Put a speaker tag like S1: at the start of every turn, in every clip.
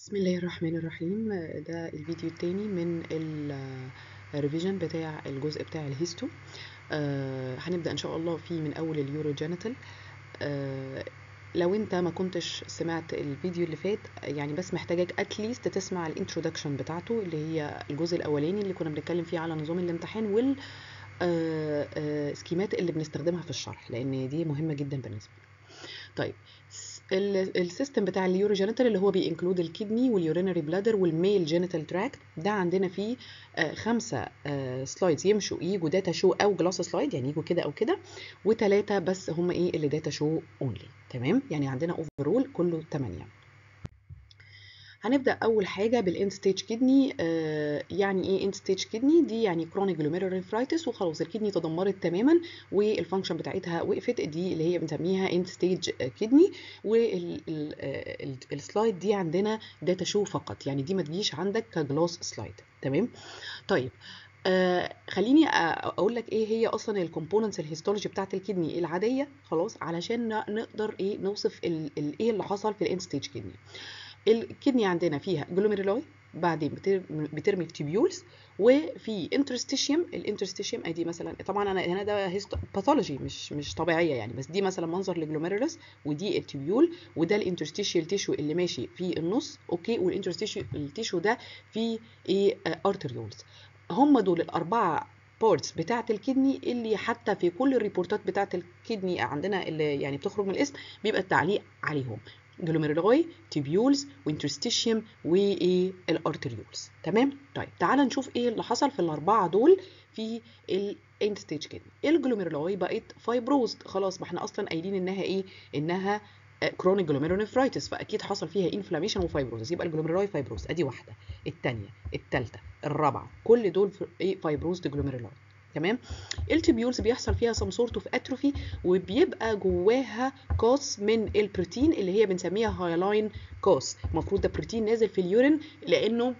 S1: بسم الله الرحمن الرحيم ده الفيديو التاني من الريفيجن بتاع الجزء بتاع الهيستو آه هنبدأ ان شاء الله فيه من اول اليورو جينيتال آه لو انت ما كنتش سمعت الفيديو اللي فات يعني بس محتاجك اتليست تسمع الانترودكشن بتاعته اللي هي الجزء الاولاني اللي كنا بنتكلم فيه على نظام الامتحان وال آه آه سكيمات اللي بنستخدمها في الشرح لان دي مهمة جدا بالنسبة لي طيب السيستم بتاع اليورو جينيتال اللي هو بينكلود الكدني واليورينري بلادر والميل جينيتال تراكت ده عندنا فيه آه خمسه آه سلايدز يمشوا يجوا داتا شو او جلاس سلايد يعني يجوا كده او كده وثلاثه بس هم ايه اللي داتا شو اونلي تمام يعني عندنا اوفرول كله 8 هنبدا اول حاجه بالاند ستيج كدني آه يعني ايه اند ستيج كدني دي يعني كرونيك جلوميرولينفرايتس وخلاص الكدني تدمرت تماما والفانكشن بتاعتها وقفت دي اللي هي بنسميها اند ستيج كدني والسلايد دي عندنا داتا شو فقط يعني دي ما تجيش عندك كجلاس سلايد تمام طيب آه خليني اقول لك ايه هي اصلا الكومبوننتس الهيستولوجي بتاعت الكدني العاديه خلاص علشان نقدر ايه نوصف ايه اللي حصل في الاند ستيج كدني الكدني عندنا فيها جلوميرولاي بعدين بترمي في تيبيولز وفي انترستيشيوم الانترستيشيوم ادي مثلا طبعا انا هنا ده باثولوجي مش مش طبيعيه يعني بس دي مثلا منظر لجلوميرولس ودي التيبيول وده الانترستيشيال تيشو اللي ماشي في النص اوكي والانترستيشيال تيشو ده فيه ايه ارتريولز هم دول الاربعه بورتس بتاعه الكدني اللي حتى في كل الريبورتات بتاعه الكدني عندنا اللي يعني بتخرج من الاسم بيبقى التعليق عليهم جلوميرولاي تيبيولز وانترستيشيوم وايه الارتريولز تمام طيب تعال نشوف ايه اللي حصل في الاربعه دول في الاند ستيج كدني الجلوميرولاي بقت فايبروزد خلاص ما احنا اصلا قايلين انها ايه انها كرونيك جلوميرونيفرايتس فاكيد حصل فيها انفلاميشن وفايبروز يبقى الجلوميرولاي فايبروز ادي واحده الثانيه الثالثه الرابعه كل دول ايه فايبروزد جلوميرولاي تمام التبيولز بيحصل فيها سم سورت اوف اتروفي وبيبقى جواها كوس من البروتين اللي هي بنسميها هايلاين كوس المفروض ده بروتين نازل في اليورين لانه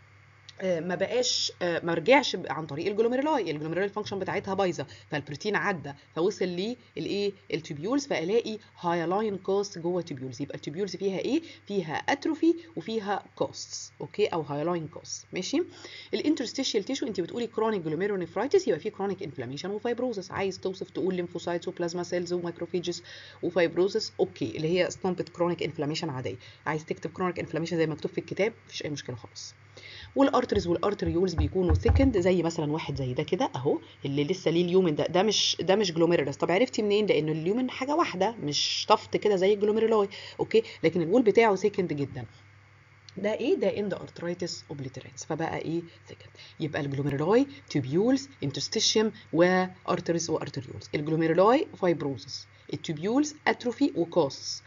S1: ما بقاش ما رجعش عن طريق الجلوميرولاي الجلوميرولاي الفانكشن بتاعتها بايظه فالبروتين عدى فوصل للايه التوبيولز فالاقي هايلاين كوست جوه التوبيولز يبقى التوبيولز فيها ايه فيها اتروفي وفيها كوستس اوكي او هايلاين كوست ماشي الانترستيشيال تيشو انت بتقولي كرونيك جلوميرونيفرايتس يبقى في كرونيك انفلاميشن وفايبروزس عايز توصف تقول ليمفوسايتس وبلازما سيلز وماكروفيجز وفايبروزس اوكي اللي هي ستامبت كرونيك انفلاميشن عاديه عايز تكتب كرونيك انفلاميشن زي ما مكتوب في الكتاب مفيش اي مشكله خالص والارترز والارتريولز بيكونوا ثيكند زي مثلا واحد زي ده كده اهو اللي لسه ليه اليومن ده ده مش ده مش جلوميرولس طب عرفتي منين لان اليومن حاجه واحده مش طفت كده زي الجلوميرولاي اوكي لكن الوول بتاعه ثيكند جدا ده ايه ده اند ارترايتس اوبليترانس فبقى ايه ثيكند يبقى الجلوميرولاي تيبيولز انترستيشيوم وارترز وارتريولز الجلوميرولاي فايبروزس التيبيولز اتروفي وكوس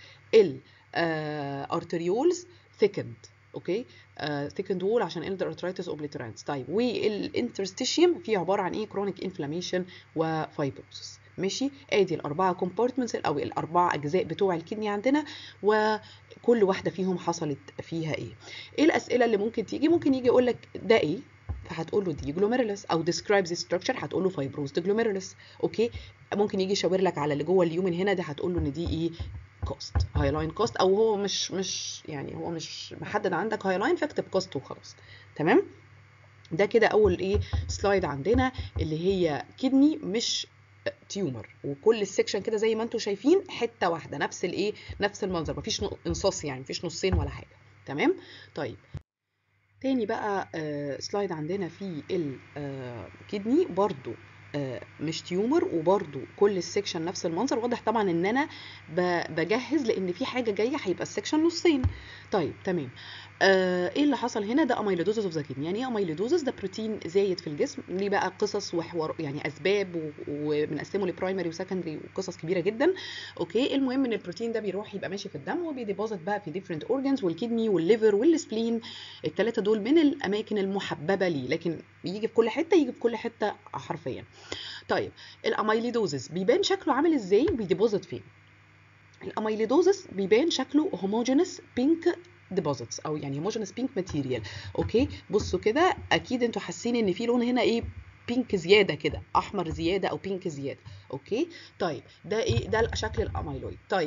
S1: الارتريولز ثيكند اوكي ثيكند وول عشان اندر ارترايتس اوبليترانس طيب والانترستيشيوم فيه عباره عن ايه كرونيك انفلاميشن وفايبروسس ماشي ادي الاربعه كومبارتمنتس او الاربع اجزاء بتوع الكدني عندنا وكل واحده فيهم حصلت فيها ايه ايه الاسئله اللي ممكن تيجي ممكن يجي يقول لك ده ايه فهتقول له دي جلوميرولس او describes the structure هتقول له فايبروز جلوميرولس اوكي ممكن يجي يشاور لك على اللي جوه اليومن هنا ده هتقول له ان دي ايه كوست هايلاين كوست او هو مش مش يعني هو مش محدد عندك هايلاين فاكتب كوست وخلاص تمام ده كده اول ايه سلايد عندنا اللي هي كدني مش تيومر وكل السكشن كده زي ما انتم شايفين حته واحده نفس الايه نفس المنظر مفيش انصاص يعني مفيش نصين ولا حاجه تمام طيب تاني بقى آه سلايد عندنا في الكدني برضو مش تيومر وبرده كل السكشن نفس المنظر واضح طبعا ان انا بجهز لان في حاجه جايه هيبقى السكشن نصين طيب تمام آه ايه اللي حصل هنا ده اميلودوزس اوف ذا كدني يعني ايه اميلودوزس ده بروتين زايد في الجسم ليه بقى قصص وحوار يعني اسباب وبنقسمه لبرايمري وسكندري وقصص كبيره جدا اوكي المهم ان البروتين ده بيروح يبقى ماشي في الدم وبيديبوزيت بقى في ديفرنت اورجانز والكدني والليفر والسبلين الثلاثه دول من الاماكن المحببه ليه لكن يجي في كل حته يجي في كل حته حرفيا طيب الاميليدوزس بيبان شكله عامل ازاي بيديبوزيت فين الاميليدوزس بيبان شكله هوموجينس بينك ديبوزيتس او يعني هوموجينس بينك ماتيريال اوكي بصوا كده اكيد انتوا حاسين ان في لون هنا ايه بينك زياده كده احمر زياده او بينك زياده اوكي طيب ده ايه ده شكل الاميلويد طيب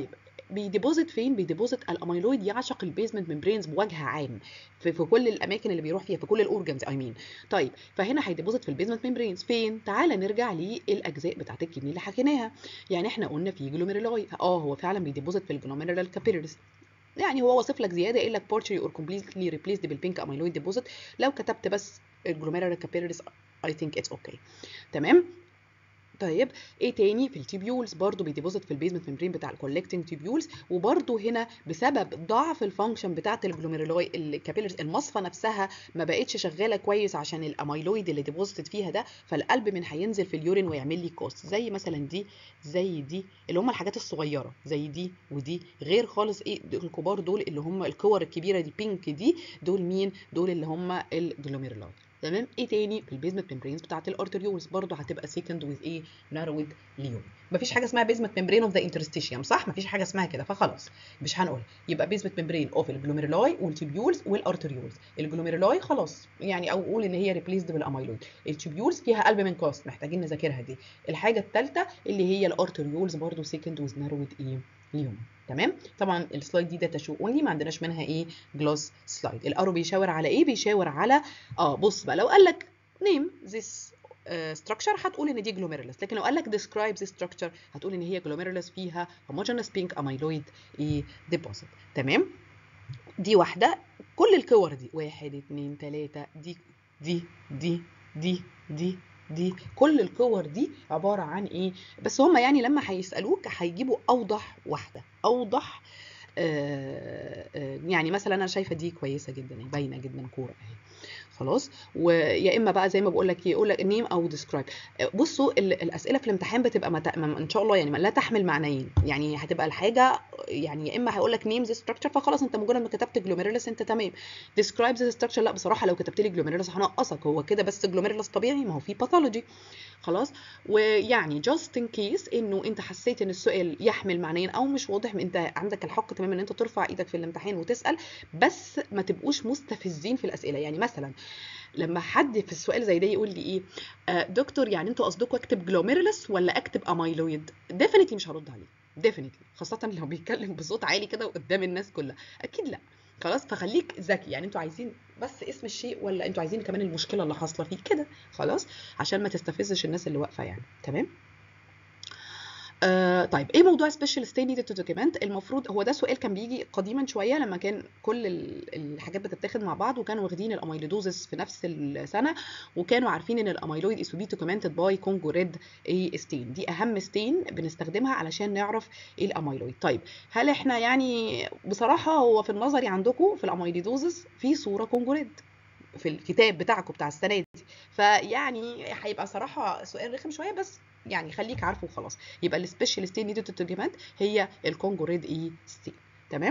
S1: بيديبوزيت فين بيديبوزيت الاميلويد يعشق البيزمنت ممبرينز بوجه عام في, في كل الاماكن اللي بيروح فيها في كل الاورجنز اي مين طيب فهنا هيديبوزيت في البيزمنت ممبرينز فين تعالى نرجع للاجزاء بتاعت الكدني اللي حكيناها يعني احنا قلنا في جلوميرولاي اه هو فعلا بيديبوزيت في الجلوميرولار كابيلاريز يعني هو واصف لك زياده قايل لك partially or completely replaced بالبينك اميلويد ديبوزيت لو كتبت بس الجلوميرولار كابيلاريز I think it's okay تمام طيب ايه تاني في التيبيولز برضو بيديبوزيت في البيزمنت ممبرين بتاع الكولكتنج تيبيولز وبرضو هنا بسبب ضعف الفانكشن بتاعه الجلوميرولاي الكابيلرز المصفى نفسها ما بقتش شغاله كويس عشان الاميلويد اللي ديبوزيتد فيها ده فالقلب من هينزل في اليورين ويعمل لي كوست زي مثلا دي زي دي اللي هم الحاجات الصغيره زي دي ودي غير خالص ايه الكبار دول اللي هم الكور الكبيره دي بينك دي دول مين دول اللي هم الجلوميرولاي تمام ايه تاني في البيزمنت ممبرينز بتاعت الارتريولز برضو هتبقى سيكند وذ ايه نارود ليوم مفيش حاجه اسمها بيزمنت ممبرين اوف ذا انترستيشيوم صح مفيش حاجه اسمها كده فخلاص مش هنقول يبقى بيزمنت ممبرين اوف الجلوميرولاي والتيبيولز والارتريولز الجلوميرولاي خلاص يعني او قول ان هي ريبليسد بالاميلويد التيبيولز فيها قلب من كاست محتاجين نذاكرها دي الحاجه الثالثه اللي هي الارتريولز برضو سيكند وذ نارود ايه ليوم تمام طبعا السلايد دي داتا شو اونلي ما عندناش منها ايه جلوس سلايد الارو بيشاور على ايه بيشاور على اه بص بقى لو قال لك نيم ذس ستراكشر هتقول ان دي جلوميرولس لكن لو قال لك describe this structure هتقول ان هي جلوميرولس فيها homogeneous pink amyloid ايه deposit تمام دي واحده كل الكور دي واحد اتنين تلاته دي دي دي دي دي دي كل الكور دي عباره عن ايه بس هم يعني لما هيسالوك هيجيبوا اوضح واحده اوضح آه آه يعني مثلا انا شايفه دي كويسه جدا باينه جدا كوره اهي خلاص ويا اما بقى زي ما بقول لك يقول لك نيم او ديسكرايب بصوا الاسئله في الامتحان بتبقى مت... ان شاء الله يعني لا تحمل معنيين يعني هتبقى الحاجه يعني يا اما هيقول لك نيم ذا ستراكشر فخلاص انت مجرد ما كتبت جلوميرولس انت تمام ديسكرايب ذا ستراكشر لا بصراحه لو كتبت لي جلوميرولس هنقصك هو كده بس جلوميرولس طبيعي ما هو في باثولوجي خلاص ويعني جاست ان كيس انه انت حسيت ان السؤال يحمل معنيين او مش واضح انت عندك الحق تماما ان انت ترفع ايدك في الامتحان وتسال بس ما تبقوش مستفزين في الاسئله يعني مثلا لما حد في السؤال زي ده يقول لي ايه آه دكتور يعني انتوا قصدكم اكتب جلوميرولس ولا اكتب اميلويد ديفينتلي مش هرد عليه ديفينتلي خاصه لو بيتكلم بصوت عالي كده قدام الناس كلها اكيد لا خلاص فخليك ذكي يعني انتوا عايزين بس اسم الشيء ولا انتوا عايزين كمان المشكله اللي حاصله فيه كده خلاص عشان ما تستفزش الناس اللي واقفه يعني تمام آه طيب ايه موضوع سبيشال ستي نيدد تو دوكيمنت المفروض هو ده سؤال كان بيجي قديما شويه لما كان كل الحاجات بتتاخد مع بعض وكانوا واخدين الاميلودوزس في نفس السنه وكانوا عارفين ان الاميلويد از بي دوكيمنتد باي كونجو ريد اي ستين دي اهم ستين بنستخدمها علشان نعرف ايه الاميلويد طيب هل احنا يعني بصراحه هو في النظري عندكم في الاميلودوزس في صوره كونجو ريد في الكتاب بتاعكم بتاع السنه دي فيعني هيبقى صراحه سؤال رخم شويه بس يعني خليك عارفه وخلاص يبقى السبيشال ستين نيدد ترجمنت هي الكونجو ريد اي ستين تمام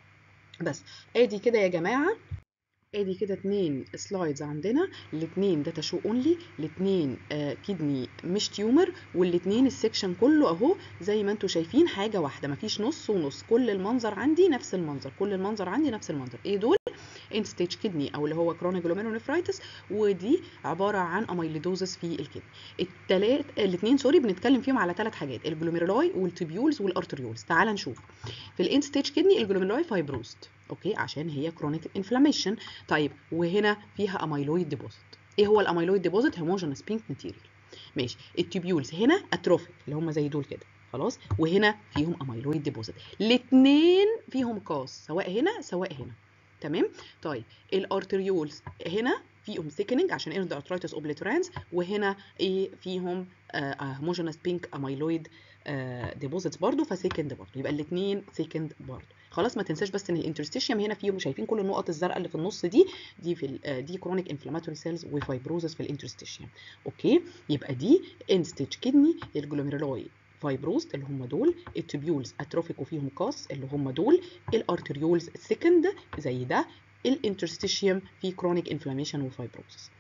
S1: بس ادي كده يا جماعه ادي كده اتنين سلايدز عندنا الاتنين داتا شو اونلي الاتنين آه كدني مش تيومر والاتنين السكشن كله اهو زي ما انتم شايفين حاجه واحده مفيش نص ونص كل المنظر عندي نفس المنظر كل المنظر عندي نفس المنظر ايه دول end stage kidney او اللي هو chronic glomerulonephritis ودي عباره عن اميليدوزس في الكدني التلات الاثنين سوري بنتكلم فيهم على ثلاث حاجات الجلوميرولاي والتوبيولز والارتريولز تعال نشوف في الاند ستيج كدني الجلوميرولاي فايبروست اوكي عشان هي كرونيك انفلاميشن طيب وهنا فيها اميلويد ديبوزيت ايه هو الاميلويد ديبوزيت هوموجينس بينك ماتيريال ماشي التوبيولز هنا اتروفيك اللي هم زي دول كده خلاص وهنا فيهم اميلويد ديبوزيت الاثنين فيهم كاس سواء هنا سواء هنا تمام طيب الارتريولز هنا فيهم سيكننج عشان ايرند ارترايتس اوبليترانس وهنا ايه فيهم هوموجينس بينك اميلويد ديبوزيتس برضو فسيكند برضو يبقى الاثنين سيكند برضو خلاص ما تنساش بس ان الانترستيشيوم هنا فيهم شايفين كل النقط الزرقاء اللي في النص دي دي في دي كرونيك انفلاماتوري سيلز وفايبروزس في الانترستيشيوم اوكي يبقى دي اند ستيج كدني الجلوميرولاي فايبروست اللي هم دول التوبيولز اتروفيك وفيهم كاس اللي هم دول الارتريولز سكند زي ده الانترستيشيوم في كرونيك انفلاميشن وفايبروسس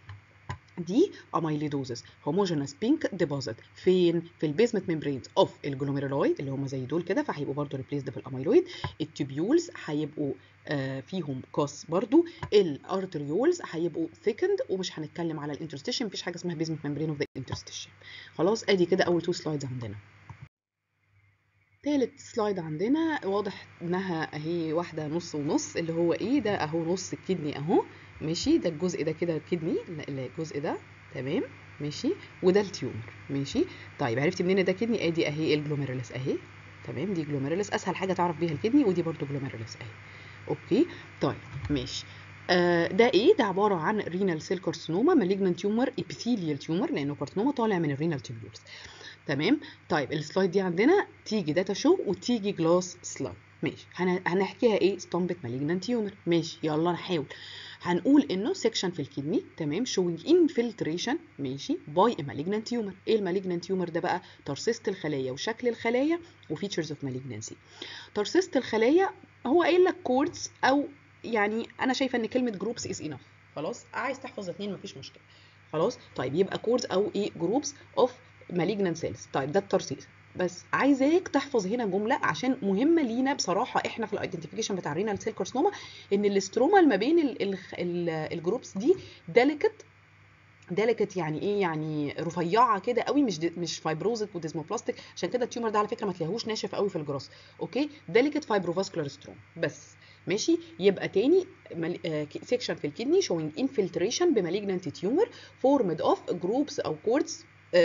S1: دي اميليدوزس هوموجينس بينك ديبوزيت فين في البيزمنت ميمبرينز اوف الجلوميرولاي اللي هم زي دول كده فهيبقوا برضو ريبليسد بالاميلويد التوبيولز هيبقوا آه فيهم كاس برضو الارتريولز هيبقوا ثيكند ومش هنتكلم على الانترستيشن مفيش حاجه اسمها بيزمنت ميمبرين اوف ذا انترستيشن خلاص ادي كده اول تو سلايدز عندنا تالت سلايد عندنا واضح انها اهي واحده نص ونص اللي هو ايه ده اهو نص الكدني اهو ماشي ده الجزء ده كده الكدني الجزء ده تمام ماشي وده التيومر ماشي طيب عرفتي منين ده كدني ادي اهي الجلوميرولس اهي تمام دي جلوميرولس اسهل حاجه تعرف بيها الكدني ودي برده جلوميرولس اهي اوكي طيب ماشي آه ده ايه ده عباره عن رينال سيل كارسينوما مالجنان تيومر ابيثيليال تيومر لانه كارسينوما طالع من الرينال تيوبولز تمام طيب السلايد دي عندنا تيجي داتا شو وتيجي جلاس سلايد ماشي هنحكيها ايه ستامبت مالجنان تيومر ماشي يلا نحاول هنقول انه سيكشن في الكدني تمام شوينج انفلتريشن ماشي باي مالجنان تيومر ايه المالجنان تيومر ده بقى ترسيسة الخلايا وشكل الخلايا وفيتشرز اوف مالجنانسي ترسيسة الخلايا هو قايل لك كوردز او يعني انا شايفه ان كلمه جروبس از انف خلاص عايز تحفظ اثنين مفيش مشكله خلاص طيب يبقى كوردز او ايه جروبس اوف مالجنان سيلز طيب ده الترسيس بس عايزاك تحفظ هنا جمله عشان مهمه لينا بصراحه احنا في الايدنتيفيكيشن بتاع الرينال سيل كارسينوما ان الاستروما ما بين الجروبس دي ديليكت ديليكت يعني ايه يعني رفيعه كده قوي مش مش فايبروزك وديزموبلاستيك عشان كده التيومر ده على فكره ما تلاقيهوش ناشف قوي في الجراس اوكي ديليكت فايبروفاسكولار ستروم بس ماشي يبقى تاني سيكشن في الكدني شوينج انفلتريشن بمالجنانت تيومر فورمد اوف جروبس او كوردز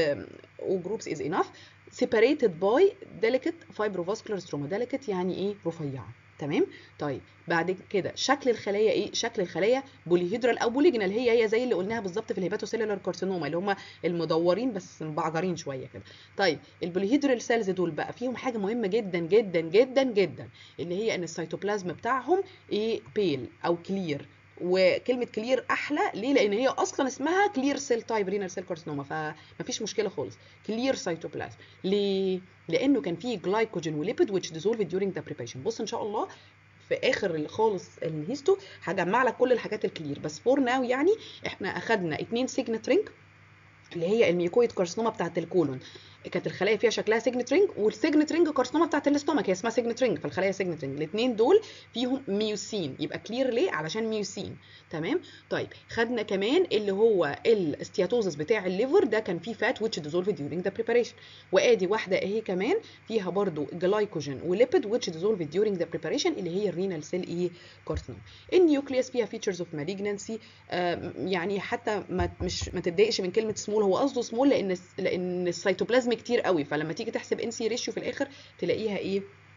S1: وجروبس از انف separated by delicate fibrovascular stroma delicate يعني ايه رفيعه تمام طيب بعد كده شكل الخلايا ايه شكل الخلايا بوليهيدرال او بوليجنال هي هي زي اللي قلناها بالظبط في الهيباتوسيلولار كارسينوما اللي هم المدورين بس مبعجرين شويه كده طيب البوليهيدرال سيلز دول بقى فيهم حاجه مهمه جدا جدا جدا جدا اللي هي ان السيتوبلازم بتاعهم ايه بيل او كلير وكلمه كلير احلى ليه لان هي اصلا اسمها كلير سيل تايب رينال سيل كارسينوما فمفيش مشكله خالص كلير سيتوبلازم ليه لانه كان فيه جلايكوجين وليبيد which dissolved during the preparation بص ان شاء الله في اخر خالص الهيستو هجمع لك كل الحاجات الكلير بس فور ناو يعني احنا اخدنا اتنين سيجنت رينج اللي هي الميوكويد كارسينوما بتاعت الكولون كانت الخلايا فيها شكلها سيجنت رينج والسيجنت رينج كارسينوما بتاعت الاستومك هي اسمها سيجنت رينج فالخلايا سيجنت رينج الاثنين دول فيهم ميوسين يبقى كلير ليه علشان ميوسين تمام طيب خدنا كمان اللي هو الاستياتوزس بتاع الليفر ده كان فيه فات which dissolved during the preparation وادي واحده اهي كمان فيها برضو جلايكوجين وليبيد which dissolved during the preparation اللي هي الرينال سيل ايه كارسينوما النيوكليوس فيها features of malignancy يعني حتى ما مش ما تتضايقش من كلمه سمول هو قصده سمول لان لان السيتوبلازم كتير قوي فلما تيجي تحسب ان سي ريشيو في الاخر تلاقيها ايه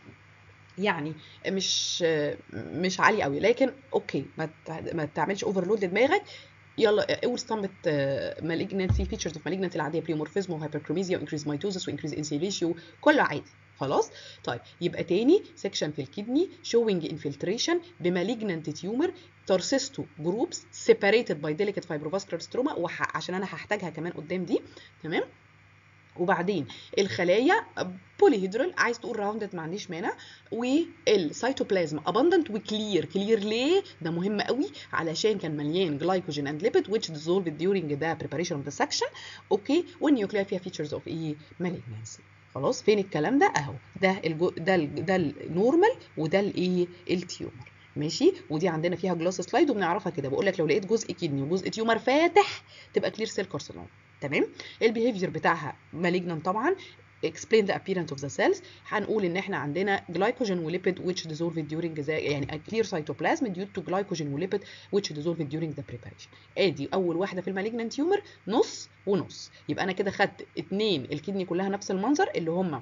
S1: يعني مش مش عالي قوي لكن اوكي ما ما تعملش اوفرلود لدماغك يلا قول ستامبت مالجنسي فيتشرز اوف مالجنسي العاديه بريمورفيزم وهايبركروميزيا وانكريز ميتوزس وانكريز ان سي ريشيو كله عادي خلاص طيب يبقى تاني سيكشن في الكدني شوينج انفلتريشن بمالجنانت تيومر ترسيستو جروبس سيباريتد باي ديليكت فايبروفاسكولار ستروما وعشان انا هحتاجها كمان قدام دي تمام وبعدين الخلايا بوليهيدرال عايز تقول راوندد ما عنديش مانع والسيتوبلازم اباندنت وكلير كلير ليه ده مهم قوي علشان كان مليان جلايكوجين اند ليبيد which dissolved during the preparation of the section اوكي والنيوكليا فيها features of ايه malignancy خلاص فين الكلام ده اهو ده الجو ده ال ده النورمال وده الايه التيومر ماشي ودي عندنا فيها جلاس سلايد وبنعرفها كده بقول لك لو لقيت جزء كدني وجزء تيومر فاتح تبقى كلير سيل كارسينوما تمام البيهيفير بتاعها مالجنان طبعا explain the appearance of the cells هنقول ان احنا عندنا glycogen وليبيد which dissolved during the يعني a clear cytoplasm due to glycogen وليبيد which dissolved during the preparation ادي اول واحده في المالجنان تيومر نص ونص يبقى انا كده خدت اتنين الكدني كلها نفس المنظر اللي هم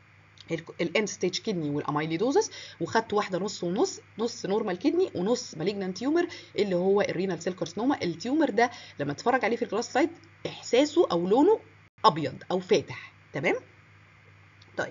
S1: الاند ستيج كدني والاميليدوزس وخدت واحده نص ونص نص نورمال كدني ونص مالجنان تيومر اللي هو الرينال سيل كارسينوما التيومر ده لما تتفرج عليه في الكلاس سلايد احساسه او لونه ابيض او فاتح تمام طيب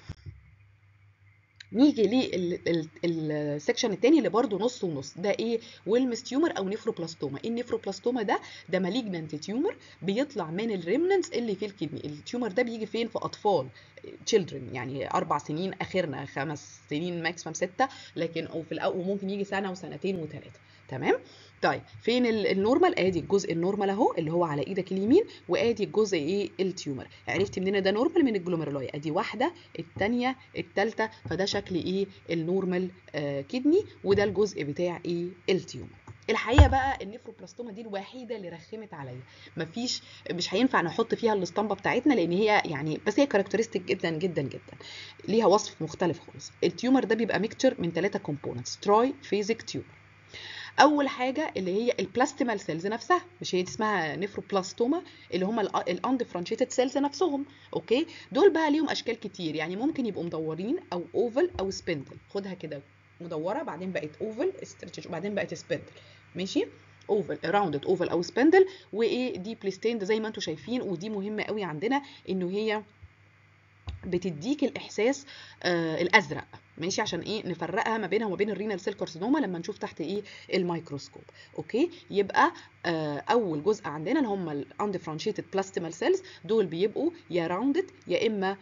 S1: نيجي للسكشن الثاني اللي برده نص ونص ده ايه ويلمس تيومر او نيفروبلاستوما ايه النيفروبلاستوما ده ده مالجنانت تيومر بيطلع من الريمننتس اللي في الكدني التيومر ده بيجي فين في اطفال تشيلدرن يعني اربع سنين اخرنا خمس سنين ماكسيمم سته لكن او في الاول ممكن يجي سنه وسنتين وثلاثه تمام طيب فين النورمال ادي الجزء النورمال اهو اللي هو على ايدك اليمين وادي الجزء ايه التيومر عرفت منين ده نورمال من الجلوميرولاي ادي واحده الثانيه الثالثه فده شكل ايه النورمال آه كدني وده الجزء بتاع ايه التيومر الحقيقه بقى النيفروبلاستوما دي الوحيده اللي رخمت عليا مفيش مش هينفع نحط فيها الاسطمبه بتاعتنا لان هي يعني بس هي كاركترستيك جدا جدا جدا ليها وصف مختلف خالص التيومر ده بيبقى ميكتشر من ثلاثه كومبوننتس تراي فيزيك تيومر اول حاجه اللي هي البلاستيمال سيلز نفسها مش هي اسمها نيفروبلاستوما اللي هم الاندفرنشيتد سيلز نفسهم اوكي دول بقى ليهم اشكال كتير يعني ممكن يبقوا مدورين او اوفل او سبندل خدها كده مدوره بعدين بقت اوفل وبعدين بقت سبندل ماشي اوفل راوندد اوفل او سبندل وايه دي بليستيند زي ما انتم شايفين ودي مهمه قوي عندنا انه هي بتديك الاحساس آه الازرق ماشي عشان ايه نفرقها ما بينها وما بين الرينال سيل كارسينوما لما نشوف تحت ايه الميكروسكوب اوكي يبقى آه اول جزء عندنا اللي هم الاندفرنشيتد بلاستيمال سيلز دول بيبقوا يا راوندد يا اما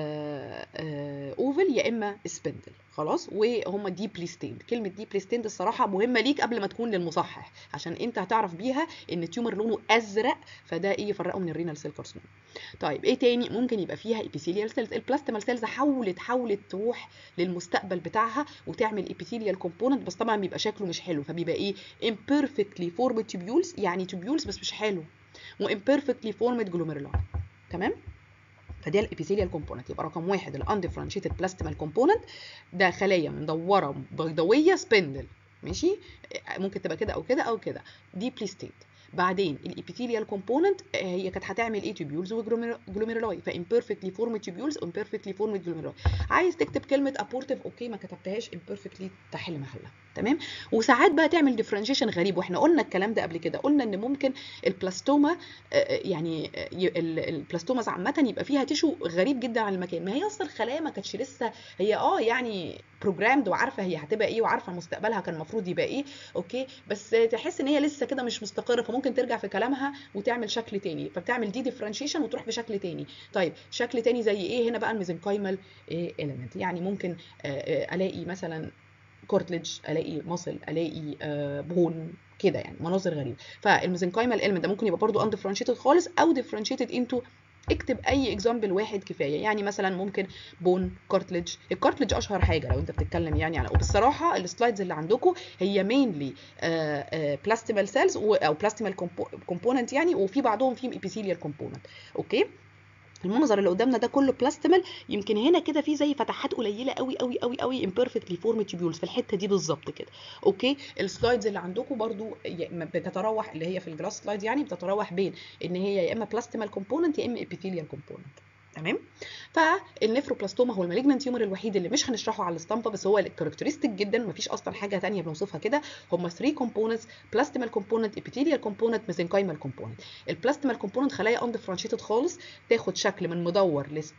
S1: آه آه اوفل يا اما سبندل خلاص وهم ديبلي ستيند كلمه ديبلي ستيند الصراحه مهمه ليك قبل ما تكون للمصحح عشان انت هتعرف بيها ان التيومر لونه ازرق فده ايه يفرقه من الرينال سيل كارسينوما طيب ايه تاني ممكن يبقى فيها ابيثيليال سيلز البلاستيمال سيلز حاولت حاولت تروح للمستقبل بتاعها وتعمل ابيثيليال كومبوننت بس طبعا بيبقى شكله مش حلو فبيبقى ايه imperfectly formed tubules يعني tubules بس مش حلو وimperfectly formed glomeruli تمام فده الابيثيليال كومبوننت يبقى رقم واحد الاندفرنشيتد بلاستيمال كومبوننت ده خلايا مدوره بيضاويه سبندل ماشي ممكن تبقى كده او كده او كده دي بليستيت بعدين الابيثيليال كومبوننت هي كانت هتعمل ايه تيوبيولز وجلوميرولاي فامبيرفكتلي فورم تيوبيولز وامبيرفكتلي فورم جلوميرولاي عايز تكتب كلمه ابورتيف اوكي ما كتبتهاش امبيرفكتلي تحل محلها تمام وساعات بقى تعمل ديفرنشيشن غريب واحنا قلنا الكلام ده قبل كده قلنا ان ممكن البلاستوما يعني البلاستوماز عامه يبقى فيها تيشو غريب جدا عن المكان ما هي اصلا الخلايا ما كانتش لسه هي اه يعني بروجرامد وعارفه هي هتبقى ايه وعارفه مستقبلها كان المفروض يبقى ايه اوكي بس تحس ان هي لسه كده مش مستقره فممكن ترجع في كلامها وتعمل شكل تاني فبتعمل دي ديفرنشيشن وتروح بشكل تاني طيب شكل تاني زي ايه هنا بقى الميزنكايمال اليمنت يعني ممكن الاقي مثلا كورتلج الاقي مصل الاقي بون كده يعني مناظر غريبه فالميزنكايمال اليمنت ده ممكن يبقى برضو اندفرنشيتد خالص او ديفرنشيتد انتو اكتب اي اكزامبل واحد كفايه يعني مثلا ممكن بون كارتلج الكارتلج اشهر حاجه لو انت بتتكلم يعني على وبصراحه السلايدز اللي عندكم هي مينلي بلاستيمال سيلز او بلاستيمال كومبوننت يعني وفي بعضهم فيهم ابيثيليال كومبوننت اوكي المنظر اللي قدامنا ده كله بلاستيمال يمكن هنا كده في زي فتحات قليله قوي قوي قوي قوي امبيرفكتلي فورمد تيبيولز في الحته دي بالظبط كده اوكي السلايدز اللي عندكم برضو بتتراوح اللي هي في الجلاس سلايد يعني بتتراوح بين ان هي يا اما بلاستيمال كومبوننت يا اما ابيثيليال كومبوننت تمام فالنفروبلاستوما هو المالجنان تيومر الوحيد اللي مش هنشرحه على الاسطمبه بس هو الكاركترستيك جدا مفيش اصلا حاجه ثانيه بنوصفها كده هم 3 كومبوننتس بلاستيمال كومبوننت ابيثيليال كومبوننت ميزنكايمال كومبوننت البلاستيمال كومبوننت خلايا اندفرنشيتد خالص تاخد شكل من مدور لس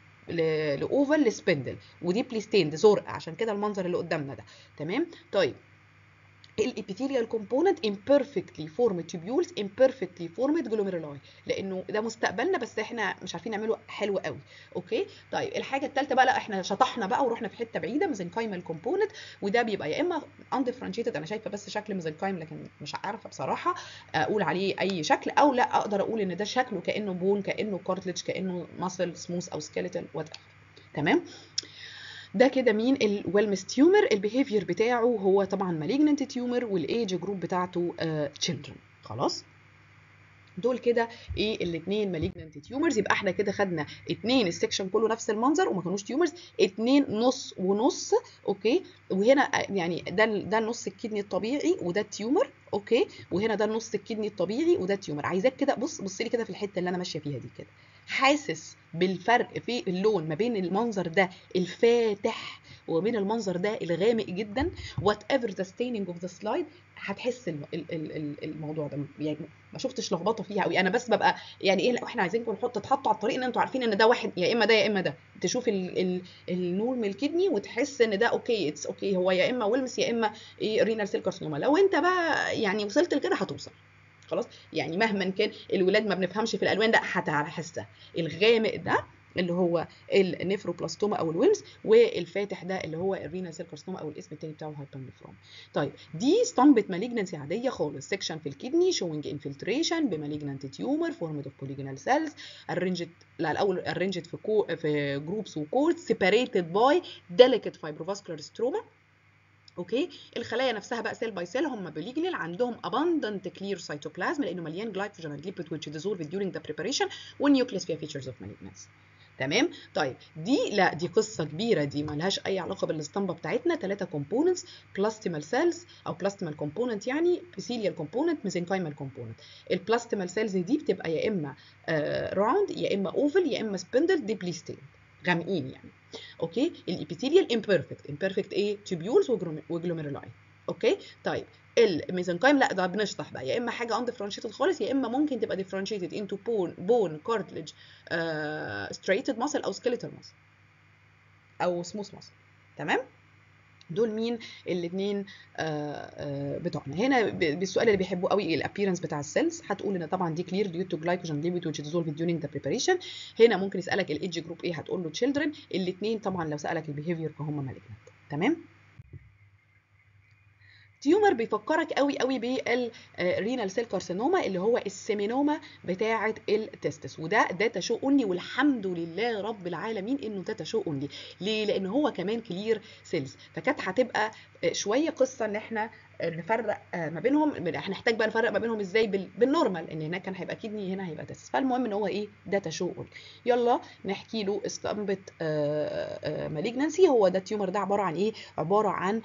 S1: لاوفل لسبندل ودي بليستيند زرق عشان كده المنظر اللي قدامنا ده تمام طيب الابيثيليال كومبوننت imperfectly formed tubules imperfectly formed glomeruli لانه ده مستقبلنا بس احنا مش عارفين نعمله حلو قوي اوكي طيب الحاجه الثالثه بقى لا احنا شطحنا بقى ورحنا في حته بعيده ميزنكايمال كومبوننت وده بيبقى يا اما undifferentiated انا شايفه بس شكل ميزنكايم لكن مش عارفه بصراحه اقول عليه اي شكل او لا اقدر اقول ان ده شكله كانه بون كانه كارتلج كانه ماسل سموث او سكيلتال وات تمام ده كده مين الويلمس تيومر البيهيفير بتاعه هو طبعا مالجننت تيومر والايج جروب بتاعته تشيلدرن uh, خلاص دول كده ايه الاثنين مالجننت تيومرز يبقى احنا كده خدنا اثنين السكشن كله نفس المنظر وما كانوش تيومرز اثنين نص ونص اوكي وهنا يعني ده ده النص الكدني الطبيعي وده التيومر اوكي وهنا ده النص الكدني الطبيعي وده التيومر عايزاك كده بص بص لي كده في الحته اللي انا ماشيه فيها دي كده حاسس بالفرق في اللون ما بين المنظر ده الفاتح وبين المنظر ده الغامق جدا وات ايفر ذا ستيننج اوف ذا سلايد هتحس الموضوع ده يعني ما شفتش لخبطه فيها قوي انا بس ببقى يعني ايه احنا عايزينكم نحط تحطوا على الطريق ان انتوا عارفين ان ده واحد يا اما ده يا اما ده تشوف النور من الكدني وتحس ان ده اوكي اتس اوكي هو يا اما ويلمس يا اما ايه رينال سيل كارسينوما لو انت بقى يعني وصلت لكده هتوصل خلاص يعني مهما كان الولاد ما بنفهمش في الالوان ده هتحسها الغامق ده اللي هو النيفروبلاستوما او الويلز والفاتح ده اللي هو الرينال سيل كارسينوما او الاسم التاني بتاعه هايبرنفروم طيب دي اسطمبه مالجنسي عاديه خالص سيكشن في الكدني شوينج انفلتريشن بمالجنانت تيومر فورمد اوف بوليجونال سيلز ارنجد لا الاول ارنجد في كو في جروبس وكورد سيبريتد باي ديليكت فايبروفاسكولار ستروما اوكي الخلايا نفسها بقى سيل باي سيل هم بليجنال عندهم abundant clear cytoplasm لانه مليان glycogen and lipid which dissolve during the preparation والنيوكليس فيها features of malignancy تمام طيب دي لا دي قصه كبيره دي مالهاش اي علاقه بالاسطمبه بتاعتنا ثلاثه كومبوننتس بلاستيمال سيلز او بلاستيمال كومبوننت يعني epithelial كومبوننت ميزنكايمال كومبوننت البلاستيمال سيلز دي بتبقى يا اما راوند يا اما اوفل يا اما سبندل ديبلي ستين غامقين يعني اوكي الابيثيليال امبيرفكت امبيرفكت ايه تيبيولز وجلوميرولاي اوكي طيب الميزنكايم لا ده بنشطح بقى يا اما حاجه اندفرنشيتد خالص يا اما ممكن تبقى ديفرنشيتد انتو بون بون كارتلج ستريتد ماسل او سكيليتال ماسل او سموث ماسل تمام دول مين الاثنين بتوعنا هنا بالسؤال اللي بيحبوه قوي الابييرنس بتاع السيلز هتقول ان طبعا دي كلير ديو تو جلايكوجين ليبيد which dissolved during the preparation هنا ممكن يسالك الايدج جروب ايه هتقول له children الاثنين طبعا لو سالك البيهيفير فهم مالجنت تمام تيومر بيفكرك قوي قوي بالرينال سيل كارسينوما اللي هو السيمينوما بتاعه التستس وده داتا شو اونلي والحمد لله رب العالمين انه داتا شو اونلي ليه لان هو كمان كلير سيلز فكانت هتبقى شويه قصه ان احنا نفرق ما بينهم هنحتاج بقى نفرق ما بينهم ازاي بالنورمال ان هناك كان هيبقى كدني هنا هيبقى تستس فالمهم ان هو ايه داتا شو اونلي يلا نحكي له اسطمبه مالجنسي هو ده التيومر ده عباره عن ايه عباره عن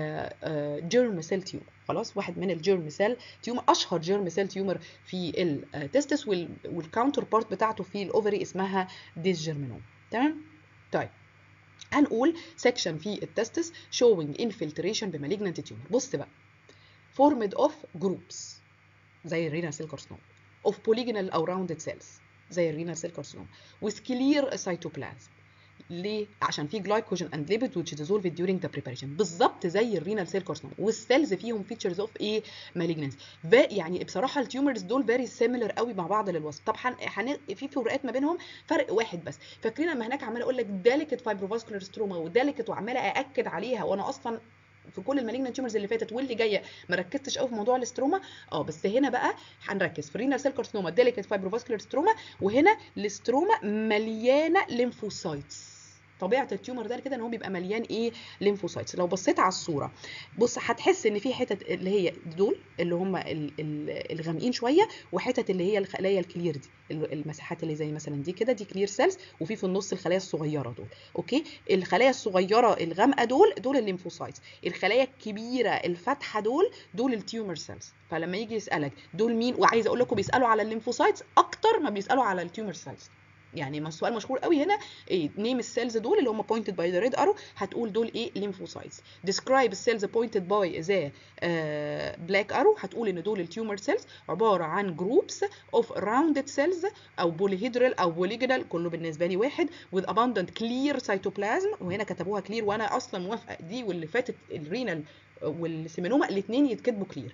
S1: جيرم سيل تيومر خلاص واحد من الجيرم سيل تيومر اشهر جيرم سيل تيومر في التستس والكاونتر بارت بتاعته في الاوفري اسمها ديسجيرمينوم تمام طيب هنقول سيكشن في التستس showing infiltration بمالجنت تيومر بص بقى formed of groups زي الرينال سيل كارسينوم of polygonal او rounded cells زي الرينال سيل كارسينوم with clear cytoplasm ليه؟ عشان في جلايكوجين اند ليبيد which dissolved during the preparation بالظبط زي الرينال سيل كارسينوم والسيلز فيهم فيتشرز اوف ايه مالجنس يعني بصراحه التيومرز دول فيري سيميلر قوي مع بعض للوصف طب حن... حن... في فروقات ما بينهم فرق واحد بس فاكرين لما هناك عماله اقول لك ديليكت فايبروفاسكولار ستروما وديليكت وعماله ااكد عليها وانا اصلا في كل المالجنت تيومرز اللي فاتت واللي جايه ما ركزتش قوي في موضوع الاستروما اه بس هنا بقى هنركز في رينال سيل كارسينوما ديليكت فايبروفاسكولار ستروما وهنا الاستروما مليانه ليمفوسايتس طبيعه التيومر ده كده ان هو بيبقى مليان ايه ليمفوسايتس لو بصيت على الصوره بص هتحس ان في حتت اللي هي دول اللي هم الغامقين شويه وحتت اللي هي الخلايا الكلير دي المساحات اللي زي مثلا دي كده دي كلير سيلز وفي في النص الخلايا الصغيره دول اوكي الخلايا الصغيره الغامقه دول دول الليمفوسايتس الخلايا الكبيره الفاتحه دول دول التيومر سيلز فلما يجي يسالك دول مين وعايز اقول لكم بيسالوا على الليمفوسايتس اكتر ما بيسالوا على التيومر سيلز يعني ما السؤال مشهور قوي هنا ايه نيم السيلز دول اللي هم pointed by the red arrow هتقول دول ايه lymphocytes describe السيلز pointed by the uh, black arrow هتقول ان دول التيومر سيلز عباره عن groups of rounded cells او polyhedral او polygonal كله بالنسبه لي واحد with abundant clear cytoplasm وهنا كتبوها clear وانا اصلا موافقه دي واللي فاتت الرينال والسيمينوما الاثنين يتكتبوا clear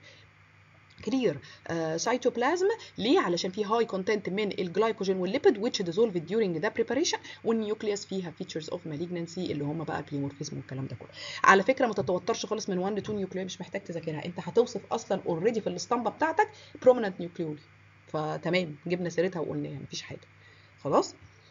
S1: كلير سايتوبلازم ليه علشان في هاي كونتنت من الجلايكوجين والليبيد which dissolved during the preparation والنيوكليوس فيها features of malignancy اللي هم بقى البليمورفيزم والكلام ده كله على فكره ما تتوترش خالص من 1 ل 2 نيوكليوي مش محتاج تذاكرها انت هتوصف اصلا اوريدي في الاسطمبه بتاعتك prominent نيوكليولي فتمام جبنا سيرتها وقلناها مفيش حاجه خلاص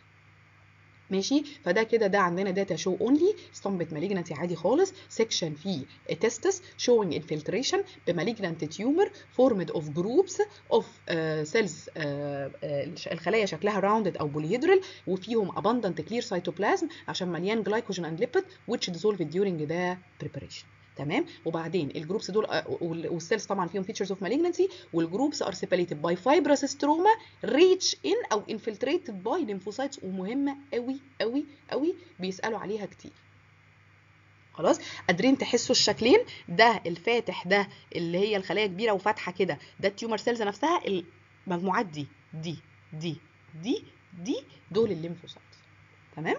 S1: ماشي فده كده ده عندنا داتا شو اونلي اسطمبه مالجنتي عادي خالص سيكشن في تيستس شوينج انفلتريشن بمالجنت تيومر فورمد اوف جروبس اوف سيلز الخلايا شكلها راوندد او بوليهيدرال وفيهم abundant clear cytoplasm عشان مليان جلايكوجين اند ليبيد which dissolved during the preparation تمام وبعدين الجروبس دول والسيلز طبعا فيهم فيتشرز اوف مالجنسي والجروبس ار سيبريتد باي فايبرس ستروما ريتش ان او انفلتريتد باي ليمفوسايتس ومهمه قوي قوي قوي بيسالوا عليها كتير خلاص قادرين تحسوا الشكلين ده الفاتح ده اللي هي الخلايا كبيره وفاتحه كده ده التيومر سيلز نفسها المجموعات دي دي دي دي دي دول الليمفوسايتس تمام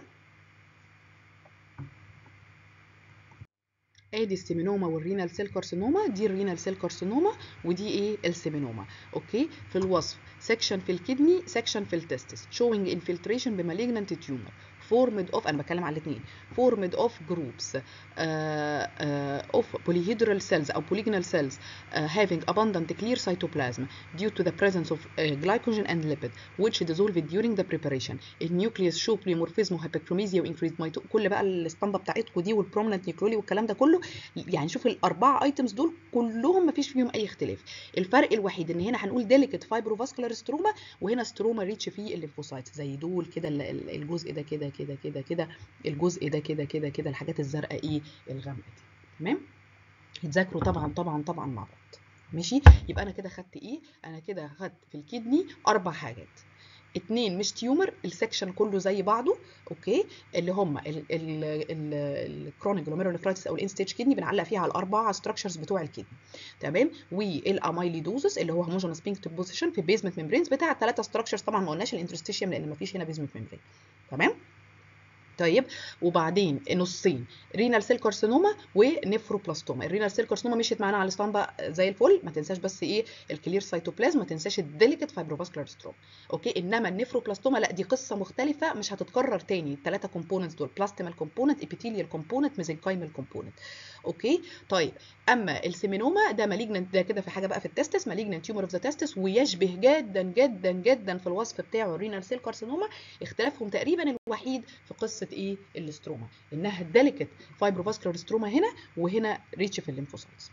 S1: ادي السيمينوما والرينال سيل كارسينوما دي الرينال سيل كارسينوما ودي ايه السيمينوما اوكي في الوصف سيكشن في الكدني سيكشن في التستس showing infiltration بمالجنت تيومر formed of انا بتكلم على الاثنين formed of groups uh, uh, of polyhedral cells او polygonal cells uh, having abundant clear cytoplasm due to the presence of uh, glycogen and lipid which dissolved during the preparation النيوكليوس show polymorphism وهيبركروميزيا وانكريز ميتو كل بقى الاسطمبه بتاعتكم دي والبرومننت نيوكلولي والكلام ده كله يعني شوف الاربعه ايتمز دول كلهم ما فيش فيهم اي اختلاف الفرق الوحيد ان هنا هنقول ديليكت فايبروفاسكولار ستروما وهنا ستروما ريتش في الليمفوسايت زي دول كده الجزء ده كده كده كده كده الجزء ده كده كده كده الحاجات الزرقاء ايه الغامقه دي تمام يتذاكروا طبعا طبعا طبعا مع بعض ماشي يبقى انا كده خدت ايه انا كده خدت في الكدني اربع حاجات اتنين مش تيومر السكشن كله زي بعضه اوكي اللي هم الكرونيك جلوميروليفرايتس او الان ستيج كدني بنعلق فيها على الاربعه ستراكشرز بتوع الكدني تمام والامايليدوزس اللي هو هوموجينوس بينك بوزيشن في البيزمنت ميمبرينز بتاع الثلاثه ستراكشرز طبعا ما قلناش الانترستيشيوم لان ما فيش هنا بيزمنت ميمبرين تمام طيب وبعدين نصين رينال سيل كارسينوما ونفروبلاستوما الرينال سيل كارسينوما مشيت معانا على الاسطمبه زي الفل ما تنساش بس ايه الكلير سيتوبلازم ما تنساش الديليكت فايبروفاسكولار ستروم اوكي انما النفروبلاستوما لا دي قصه مختلفه مش هتتكرر تاني الثلاثه كومبوننتس دول بلاستيمال كومبوننت ابيثيليال كومبوننت ميزنكايمال كومبوننت اوكي طيب اما السيمينوما ده مالجننت ده كده في حاجه بقى في التستس مالجننت تيومر اوف ذا تستس ويشبه جدا جدا جدا في الوصف بتاعه الرينال سيل كارسينوما اختلافهم تقريبا الوحيد في قصه ايه الاستروما انها ديليكت فايبروفاسكولار ستروما هنا وهنا ريتش في الليمفوسايتس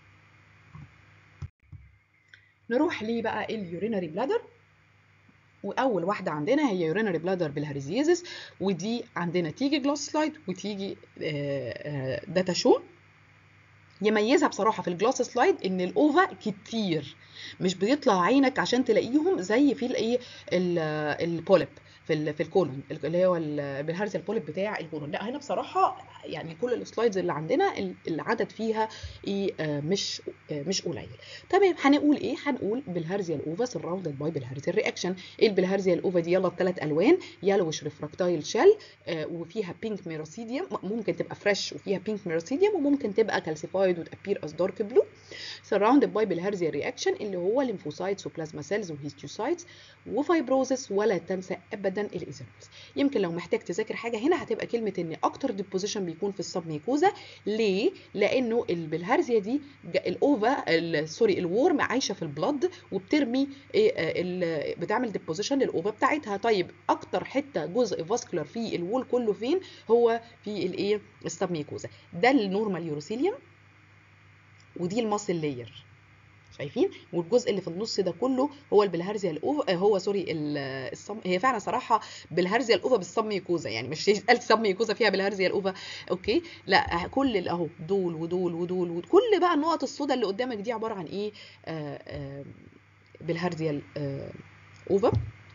S1: نروح ليه بقى اليورينري بلادر واول واحده عندنا هي يورينري بلادر بالهريزيزس ودي عندنا تيجي جلاس سلايد وتيجي داتا شو يميزها بصراحه في الجلاس سلايد ان الاوفا كتير مش بيطلع عينك عشان تلاقيهم زي في الايه البوليب في في الكولون اللي هو بالهرز البوليب بتاع الكولون لا هنا بصراحه يعني كل السلايدز اللي عندنا العدد فيها ايه مش مش قليل تمام هنقول ايه هنقول بالهرزيا الاوفا سراوندد باي بالهرزيا رياكشن ايه البلهارزيا الاوفا دي يلا بثلاث الوان يلوش ريفراكتايل شيل وفيها بينك ميروسيديوم ممكن تبقى فريش وفيها بينك ميروسيديوم وممكن تبقى كالسيفايد وتابير از دارك بلو سراوندد باي بالهرزيا رياكشن اللي هو ليمفوسايتس وبلازما سيلز وهيستيوسايتس وفايبروزس ولا تنسى ابدا الايزينوفيلز يمكن لو محتاج تذاكر حاجه هنا هتبقى كلمه ان اكتر ديبوزيشن بيكون في السبميكوزا ليه لانه البلهارزيا دي الاوفا سوري الورم عايشه في البلد وبترمي بتعمل ديبوزيشن للاوفا بتاعتها طيب اكتر حته جزء فاسكولار في الوول كله فين هو في الايه السبميكوزا ده النورمال يوروسيليوم ودي الماسل لاير شايفين والجزء اللي في النص ده كله هو البلهارزيا الاوفا هو سوري الصم هي فعلا صراحه بالهارزيا الاوفا بالصميكوزا يعني مش قالت صميكوزا فيها بالهارزيا الاوفا اوكي لا كل اهو دول ودول ودول وكل بقى النقط السوداء اللي قدامك دي عباره عن ايه آآ آآ بالهارزيا الاوفا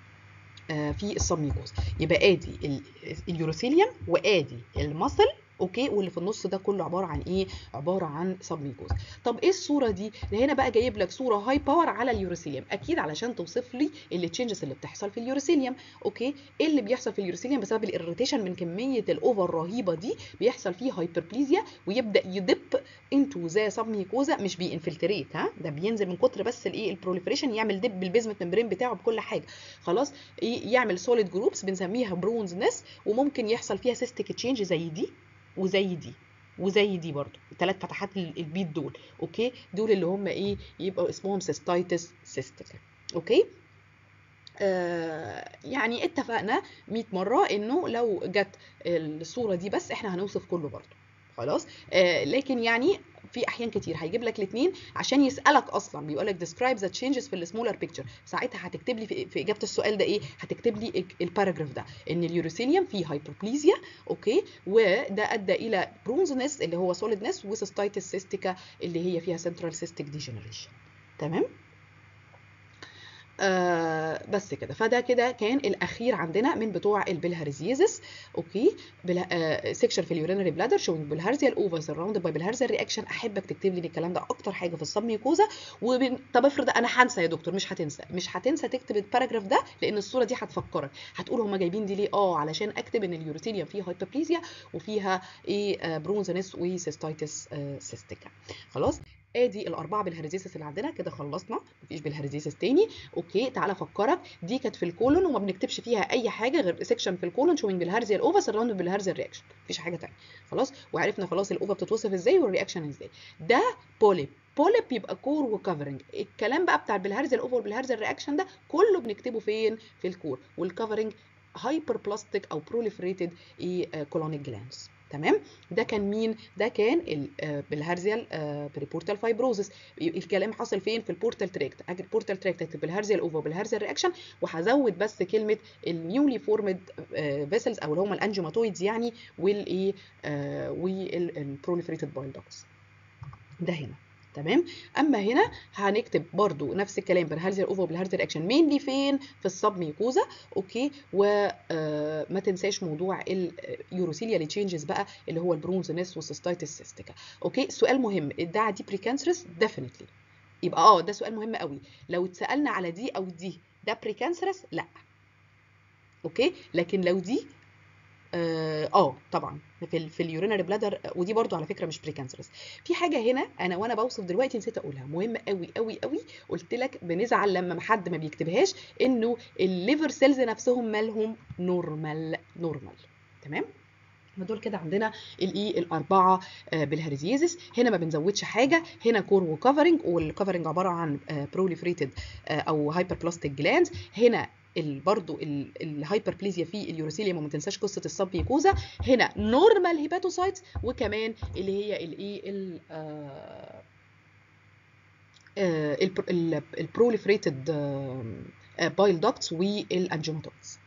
S1: في الصميكوزا يبقى ادي اليوروثيليوم وادي المصل اوكي واللي في النص ده كله عباره عن ايه عباره عن سبميكوز طب ايه الصوره دي هنا بقى جايب لك صوره هاي باور على اليوروسيليوم اكيد علشان توصف لي التشينجز اللي بتحصل في اليوروسيليوم اوكي ايه اللي بيحصل في اليوروسيليوم بسبب الاريتيشن من كميه الاوفر الرهيبه دي بيحصل فيه هايبربليزيا ويبدا يدب انتو زي سبميكوزا مش بينفلتريت ها ده بينزل من كتر بس الايه البروليفريشن يعمل دب بالبيزمنت ممبرين بتاعه بكل حاجه خلاص إيه يعمل سوليد جروبس بنسميها برونز نس وممكن يحصل فيها سيستيك تشينج زي دي وزي دي وزي دي برضو الثلاث فتحات البيض دول اوكي دول اللي هم ايه يبقوا اسمهم سيستايتس سيستيكا اوكي آه يعني اتفقنا 100 مره انه لو جت الصوره دي بس احنا هنوصف كله برضو خلاص آه لكن يعني في احيان كتير هيجيب لك الاثنين عشان يسالك اصلا بيقول لك describe the changes في السمولر بيكتشر ساعتها هتكتب لي في, في اجابه السؤال ده ايه هتكتب لي الباراجراف ده ان اليوروسيليوم فيه هايبربليزيا اوكي وده ادى الى برونزنس اللي هو سوليدنس وسيستايتس سيستيكا اللي هي فيها سنترال سيستيك ديجنريشن تمام آه بس كده فده كده كان الاخير عندنا من بتوع البلهارزيزس اوكي بلا آه سيكشن في اليورينري بلادر شوينج بالهارزيا الاوفا سراوند باي بالهارزيا رياكشن احبك تكتب لي الكلام ده اكتر حاجه في السبميوكوزا وبن... طب افرض انا هنسى يا دكتور مش هتنسى مش هتنسى تكتب الباراجراف ده لان الصوره دي هتفكرك هتقول هم جايبين دي ليه اه علشان اكتب ان اليوروثيليوم فيه هايبربليزيا وفيها ايه آه برونزنس وسيستايتس آه سيستيكا خلاص ادي الاربعه بالهرزيسس اللي عندنا كده خلصنا مفيش بالهرزيسس تاني اوكي تعالى افكرك دي كانت في الكولون وما بنكتبش فيها اي حاجه غير سيكشن في الكولون شوينج بالهرزيال اوفا سراوند بالهرزيال رياكشن مفيش حاجه تانية خلاص وعرفنا خلاص الاوفا بتتوصف ازاي والرياكشن ازاي ده بوليب بوليب يبقى كور وكفرنج الكلام بقى بتاع بالهرزيال اوفا والبالهرزيال رياكشن ده كله بنكتبه فين في الكور والكفرنج هايبر بلاستيك او بروليفريتد ايه كولونيك جلانس تمام ده كان مين ده كان بالهرزيال بريبورتال فايبروزس الكلام حصل فين في البورتال تراكت اجي البورتال تراكت اكتب بالهرزيال اوفا بالهرزيال رياكشن وهزود بس كلمه النيولي فورمد فيسلز او اللي هم الانجيوماتويدز يعني والايه والبروليفريتد بايل دوكس ده هنا تمام اما هنا هنكتب برضو نفس الكلام بالهرزيال اوفا بالهرزيال رياكشن مينلي فين في السب ميكوزا اوكي وما تنساش موضوع اليوروسيليا تشينجز بقى اللي هو البرونزنس والسيستايتس سيستيكا اوكي سؤال مهم الدعه دي بريكانسرس ديفينتلي يبقى اه ده سؤال مهم قوي لو اتسالنا على دي او دي ده بريكانسرس لا اوكي لكن لو دي اه آه، طبعا في ال في اليورينري بلادر ودي برضو على فكره مش بريكانسرس في حاجه هنا انا وانا بوصف دلوقتي نسيت اقولها مهمه قوي قوي قوي قلت لك بنزعل لما حد ما بيكتبهاش انه الليفر سيلز نفسهم مالهم نورمال نورمال تمام دول كده عندنا الايه الاربعه بالهرزيزس هنا ما بنزودش حاجه هنا كور وكفرنج والكفرنج عباره عن بروليفريتد او هايبر بلاستيك جلاندز هنا ال برضو الهايبربليزيا في اليوروسيليوم وما تنساش قصه السبيكوزا هنا نورمال هيباتوسايتس وكمان اللي هي الايه البروليفريتد بايل دوكتس والانجيوماتويدز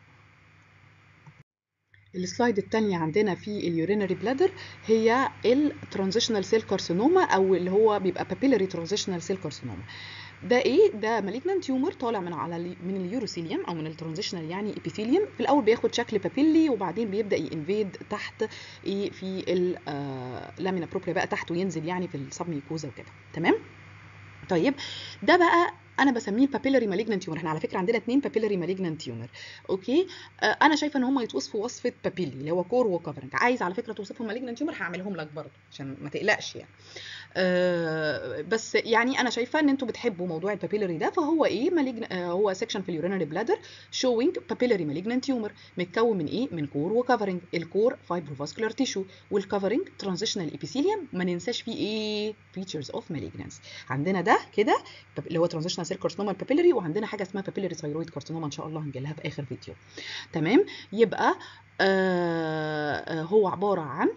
S1: السلايد الثانية عندنا في اليورينري بلادر هي الترانزيشنال سيل كارسينوما او اللي هو بيبقى بابيلاري ترانزيشنال سيل كارسينوما ده ايه ده مالجنان تيومر طالع من على من اليوروسيليوم او من الترانزيشنال يعني ابيثيليوم في الاول بياخد شكل بابيلي وبعدين بيبدا ينفيد تحت ايه في اللامينا بروبريا بقى تحت وينزل يعني في السبميكوزا وكده تمام طيب ده بقى انا بسميه بابيلاري مالجنان تيومر احنا على فكره عندنا اثنين بابيلاري مالجنان تيومر اوكي آه انا شايفه ان هم يتوصفوا وصفه بابيلي اللي هو كور وكفرنج عايز على فكره توصفهم مالجنان تيومر هعملهم لك برضه عشان ما تقلقش يعني آه بس يعني انا شايفه ان انتوا بتحبوا موضوع البابيلاري ده فهو ايه مالجن آه هو سيكشن في اليورينري بلادر شوينج بابيلاري مالجنان تيومر متكون من ايه من كور وكفرنج الكور فايبروفاسكولار تيشو والكفرنج ترانزيشنال ابيثيليوم ما ننساش فيه ايه فيتشرز اوف مالجنانس عندنا ده كده اللي هو ترانزيشنال سيل كارسينوما البابيلاري وعندنا حاجه اسمها بابيلاري ثايرويد كارسينوما ان شاء الله هنجيلها في اخر فيديو تمام يبقى آه هو عباره عن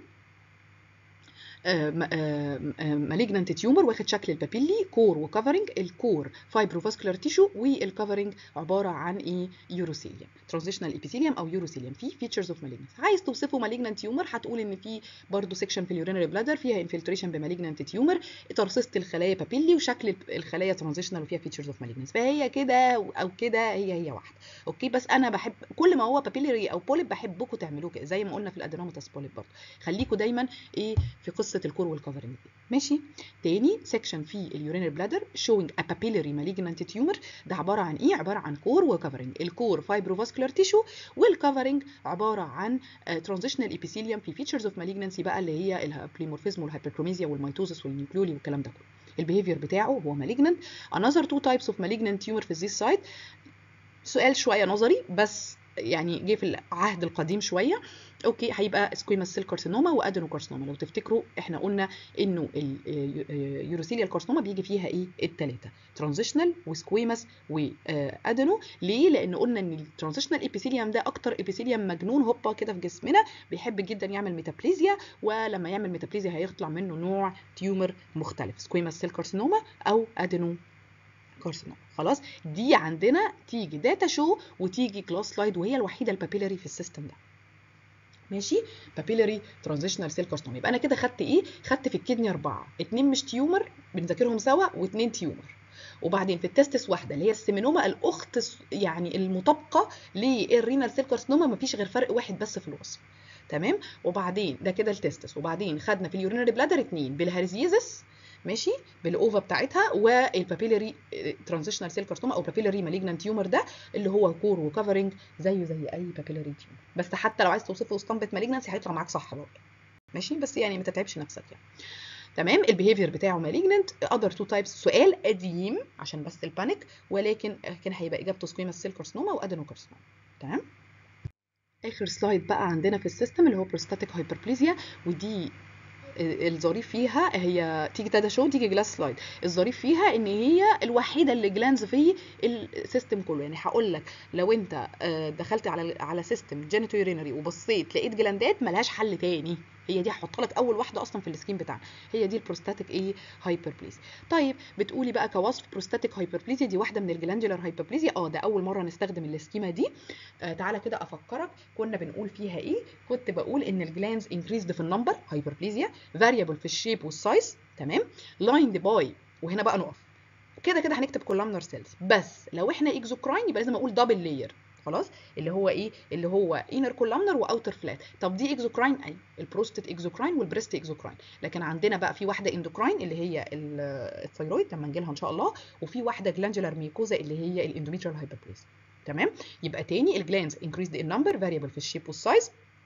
S1: مالجنانت تيومر واخد شكل البابيلي كور وكفرنج الكور فايبروفاسكولار تيشو والكفرنج عباره عن ايه يوروسيليوم ترانزيشنال ابيثيليوم او يوروسيليوم في فيتشرز اوف مالجنانت عايز توصفه مالجنانت تيومر هتقول ان في برضه سيكشن في اليورينري بلادر فيها انفلتريشن بمالجنانت تيومر ترصيصه الخلايا بابيلي وشكل الخلايا ترانزيشنال وفيها فيتشرز اوف مالجنانت فهي كده او كده هي هي واحده اوكي بس انا بحب كل ما هو بابيلري او بوليب بحبكم تعملوه كده زي ما قلنا في الادينوماتس بوليب برضه خليكم دايما ايه في قصه الكور والكفرنج دي ماشي تاني سيكشن في اليورينري بلادر شوينج ا بابيلري مالجنانت تيومر ده عباره عن ايه عباره عن كور وكفرنج الكور فايبروفاسكولار تيشو والكفرنج عباره عن ترانزيشنال ابيثيليوم في فيتشرز اوف مالجنانسي بقى اللي هي البليمورفيزم والهايبركروميزيا والميتوزس والنيوكليولي والكلام ده كله البيهيفير بتاعه هو مالجنانت another two types of malignant tumor في this site سؤال شويه نظري بس يعني جه في العهد القديم شويه اوكي هيبقى سكويماس سيل كارسينوما وادينو كارسينوما لو تفتكروا احنا قلنا انه اليوروسيليال كارسينوما بيجي فيها ايه الثلاثه ترانزيشنال وسكويماس وادينو ليه لان قلنا ان الترانزيشنال ابيثيليوم ده اكتر ابيثيليوم مجنون هوبا كده في جسمنا بيحب جدا يعمل ميتابليزيا ولما يعمل ميتابليزيا هيطلع منه نوع تيومر مختلف سكويماس سيل كارسينوما او ادينو كارسينوما خلاص دي عندنا تيجي داتا شو وتيجي كلاس سلايد وهي الوحيده البابيلاري في السيستم ده ماشي بابيلاري ترانزيشنال سيل كارسينوما يبقى انا كده خدت ايه خدت في الكدني اربعه اتنين مش تيومر بنذاكرهم سوا واتنين تيومر وبعدين في التستس واحده اللي هي السيمينوما الاخت يعني المطابقه للرينال سيل كارسينوما مفيش غير فرق واحد بس في الوصف تمام وبعدين ده كده التستس وبعدين خدنا في اليورينري بلادر اتنين بالهرزيزس ماشي بالاوفا بتاعتها والبابيلاري ترانزيشنال سيل كارسينوما او بابيلاري مالجنانت تيومر ده اللي هو كور وكفرنج زيه زي اي بابيلاري تيومر بس حتى لو عايز توصفه اسطمبه مالجنانسي هيطلع معاك صح برضه ماشي بس يعني ما تتعبش نفسك يعني تمام البيهيفير بتاعه مالجننت اذر تو تايبس سؤال قديم عشان بس البانيك ولكن كان هيبقى اجابته سكويموس سيل كارسينوما وادينوكارسينوما تمام اخر سلايد بقى عندنا في السيستم اللي هو بروستاتيك هايبربليزيا ودي الظريف فيها هي تيجي تادا شو تيجي جلاس سلايد الظريف فيها ان هي الوحيده اللي جلانز في السيستم كله يعني هقول لك لو انت دخلت على على سيستم جينيتو يورينري وبصيت لقيت جلاندات ملهاش حل تاني هي دي هحطها لك اول واحده اصلا في السكيم بتاعنا هي دي البروستاتيك ايه هايبربليزيا طيب بتقولي بقى كوصف بروستاتيك هايبربليزيا دي واحده من الجلاندولار هايبربليزيا اه ده اول مره نستخدم السكيما دي آه تعالى كده افكرك كنا بنقول فيها ايه كنت بقول ان الجلانز انكريزد في النمبر هايبربليزيا فاريبل في الشيب والسايز تمام لايند باي وهنا بقى نقف كده كده هنكتب كولامنر سيلز بس لو احنا اكزوكراين يبقى لازم اقول دبل لاير خلاص اللي هو ايه اللي هو انر كولامنر واوتر فلات طب دي اكزوكراين اي البروستات اكزوكراين والبريست اكزوكراين لكن عندنا بقى في واحده اندوكراين اللي هي الثيرويد لما نجي لها ان شاء الله وفي واحده جلاندولار ميكوزا اللي هي الاندوميتريال هايبربليزيا تمام يبقى تاني الجلانز انكريزد ان نمبر فاريبل في الشيب والسايز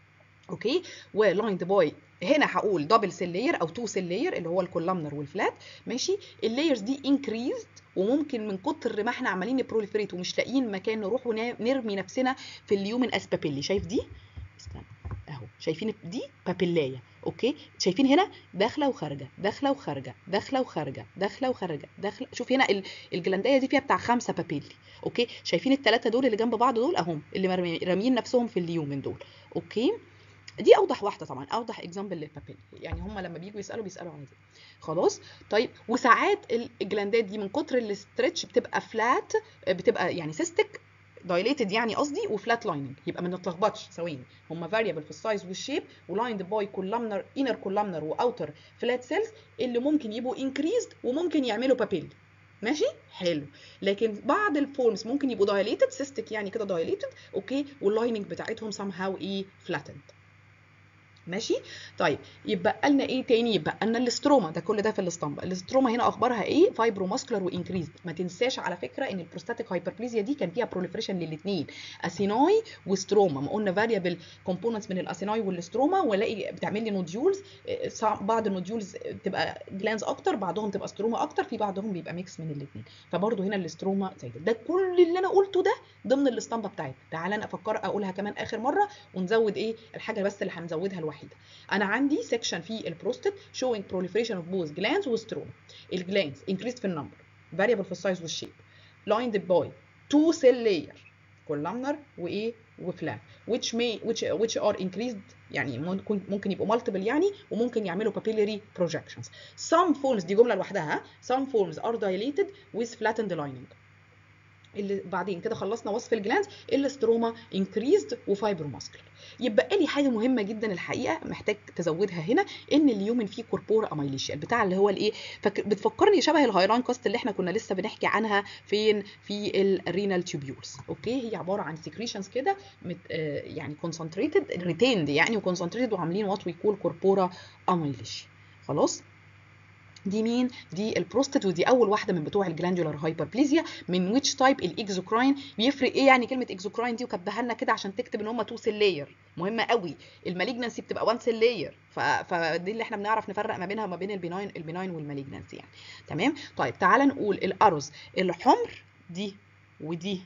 S1: اوكي ولايند باي هنا هقول دبل سيل لاير او تو سيل لاير اللي هو الكولامنر والفلات ماشي اللايرز دي انكريزد وممكن من كتر ما احنا عمالين نبروليفريت ومش لاقيين مكان نروح ونرمي نفسنا في اليومن اس بابيلي شايف دي استنى اهو شايفين دي بابيلايه اوكي شايفين هنا داخله وخارجه داخله وخارجه داخله وخارجه داخله وخارجه داخله شوف هنا الجلانديه دي فيها بتاع خمسه بابيلي اوكي شايفين الثلاثه دول اللي جنب بعض دول اهم اللي راميين نفسهم في اليومن دول اوكي دي اوضح واحده طبعا اوضح اكزامبل للبابيل يعني هم لما بييجوا يسالوا بيسالوا عن دي خلاص طيب وساعات الجلاندات دي من كتر الاسترتش بتبقى فلات بتبقى يعني سيستك دايليتد يعني قصدي وفلات لايننج يبقى ما نتلخبطش ثواني هم فاريبل في السايز والشيب ولايند باي كولامنر انر كولامنر واوتر فلات سيلز اللي ممكن يبقوا انكريزد وممكن يعملوا بابيل ماشي حلو لكن بعض الفورمز ممكن يبقوا دايليتد سيستك يعني كده دايليتد اوكي واللايننج بتاعتهم سام هاو ايه فلاتند ماشي طيب يبقى لنا ايه تاني يبقى لنا الاستروما ده كل ده في الاسطمبه الاستروما هنا اخبارها ايه فايبرو ماسكولار وانكريزد ما تنساش على فكره ان البروستاتيك هايبربليزيا دي كان فيها بروليفريشن للاثنين اسيناي وستروما ما قلنا فاريبل كومبوننتس من الاسيناي والاستروما والاقي بتعمل لي نوديولز بعض النوديولز بتبقى جلانز اكتر بعضهم تبقى ستروما اكتر في بعضهم بيبقى ميكس من الاثنين فبرضه هنا الاستروما زي ده, ده كل اللي انا قلته ده ضمن الاسطمبه بتاعتنا تعالى انا افكر اقولها كمان اخر مره ونزود ايه الحاجه بس اللي هنزودها الوحيده انا عندي سيكشن في البروستات showing proliferation of both glands وستروما الجلانز increased في النمبر variable في السايز والشيب lined by two cell layer columnar وايه وفلات which may which which are increased يعني ممكن ممكن يبقوا multiple يعني وممكن يعملوا papillary projections some forms دي جمله لوحدها some forms are dilated with flattened lining اللي بعدين كده خلصنا وصف الجلانز الاستروما انكريزد وفايبروماسكولار يبقى لي حاجه مهمه جدا الحقيقه محتاج تزودها هنا ان اليومن فيه كوربورا اميليشيا البتاع اللي هو الايه بتفكرني شبه الهايران كاست اللي احنا كنا لسه بنحكي عنها فين في الرينال تيوبيولز اوكي هي عباره عن سكريشنز كده آه يعني كونسنتريتد ريتيند يعني وكونسنتريتد وعاملين وات وي كول كوربورا اميليشيا خلاص دي مين دي البروستات ودي اول واحده من بتوع الجلاندولار هايبربليزيا من ويتش تايب الاكزوكراين بيفرق ايه يعني كلمه اكزوكراين دي وكتبها لنا كده عشان تكتب ان هم تو سيل لاير مهمه قوي المالجنسي بتبقى 1 سيل لاير فدي اللي احنا بنعرف نفرق ما بينها وما بين البناين البناين والمالجنسي يعني تمام طيب تعالى نقول الارز الحمر دي ودي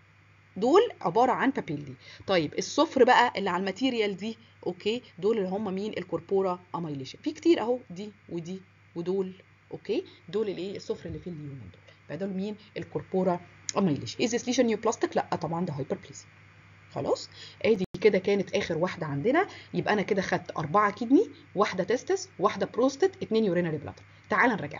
S1: دول عباره عن بابيلي طيب الصفر بقى اللي على الماتيريال دي اوكي دول اللي هم مين الكوربورا اميليشن في كتير اهو دي ودي ودول اوكي دول الايه الصفر اللي فيه اليومن دول يبقى دول مين الكوربورا اميليش از ذس ليشن نيو بلاستيك لا طبعا ده هايبربليزيا خلاص ادي كده كانت اخر واحده عندنا يبقى انا كده خدت اربعه كدني واحده تستس واحده بروستات اتنين يورينري بلاتر تعال نراجعهم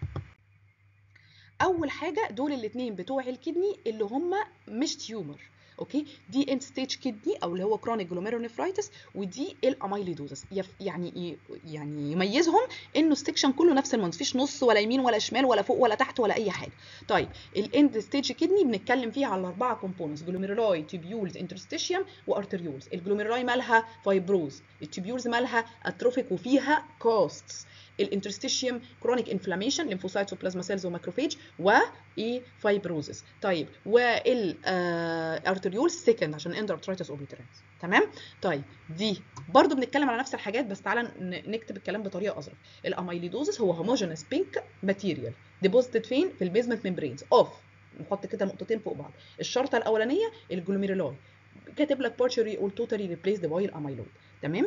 S1: اول حاجه دول الاثنين بتوع الكدني اللي هم مش تيومر اوكي دي اند ستيج كدني او اللي هو كرونيك جلوميرونيفرايتس ودي الاميليدوزس يعني يعني يميزهم انه السكشن كله نفس المنظر مفيش نص ولا يمين ولا شمال ولا فوق ولا تحت ولا اي حاجه طيب الاند ستيج كدني بنتكلم فيها على اربعه كومبوننتس جلوميرولاي تيبيولز انترستيشيوم وارتريولز الجلوميرولاي مالها فايبروز التيبيولز مالها اتروفيك وفيها كوستس الانترستيشيوم كرونيك انفلاميشن ليمفوسايتس وبلازما سيلز وماكروفيج و ايه فايبروزس طيب والارتريول سيكند عشان اندربترايتس اوبيترانس تمام طيب دي برضو بنتكلم على نفس الحاجات بس تعالى نكتب الكلام بطريقه اظرف الاميليدوزس هو هوموجينس بينك ماتيريال ديبوزيتد فين في البيزمنت ممبرينز اوف نحط كده نقطتين فوق بعض الشرطه الاولانيه الجلوميرولاي كاتب لك partially or totally replaced by الاميلويد تمام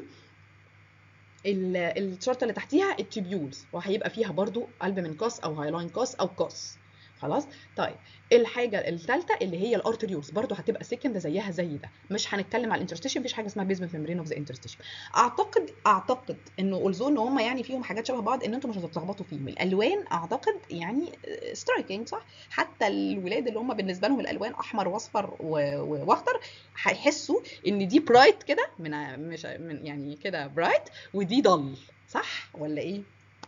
S1: الشرطه اللي تحتيها التيبيولز وهيبقى فيها برضو قلب من كاس او هايلاين كاس او كاس خلاص طيب الحاجه الثالثه اللي هي الارتريولز برضو هتبقى سكند زيها زي ده مش هنتكلم على الانترستيشن مفيش حاجه اسمها بيزمنت ميمبرين اوف ذا انترستيشن اعتقد اعتقد انه اولزو ان هم يعني فيهم حاجات شبه بعض ان انتم مش هتتلخبطوا فيهم الالوان اعتقد يعني سترايكنج صح حتى الولاد اللي هم بالنسبه لهم الالوان احمر واصفر واخضر هيحسوا ان دي برايت كده من مش من يعني كده برايت ودي ضل صح ولا ايه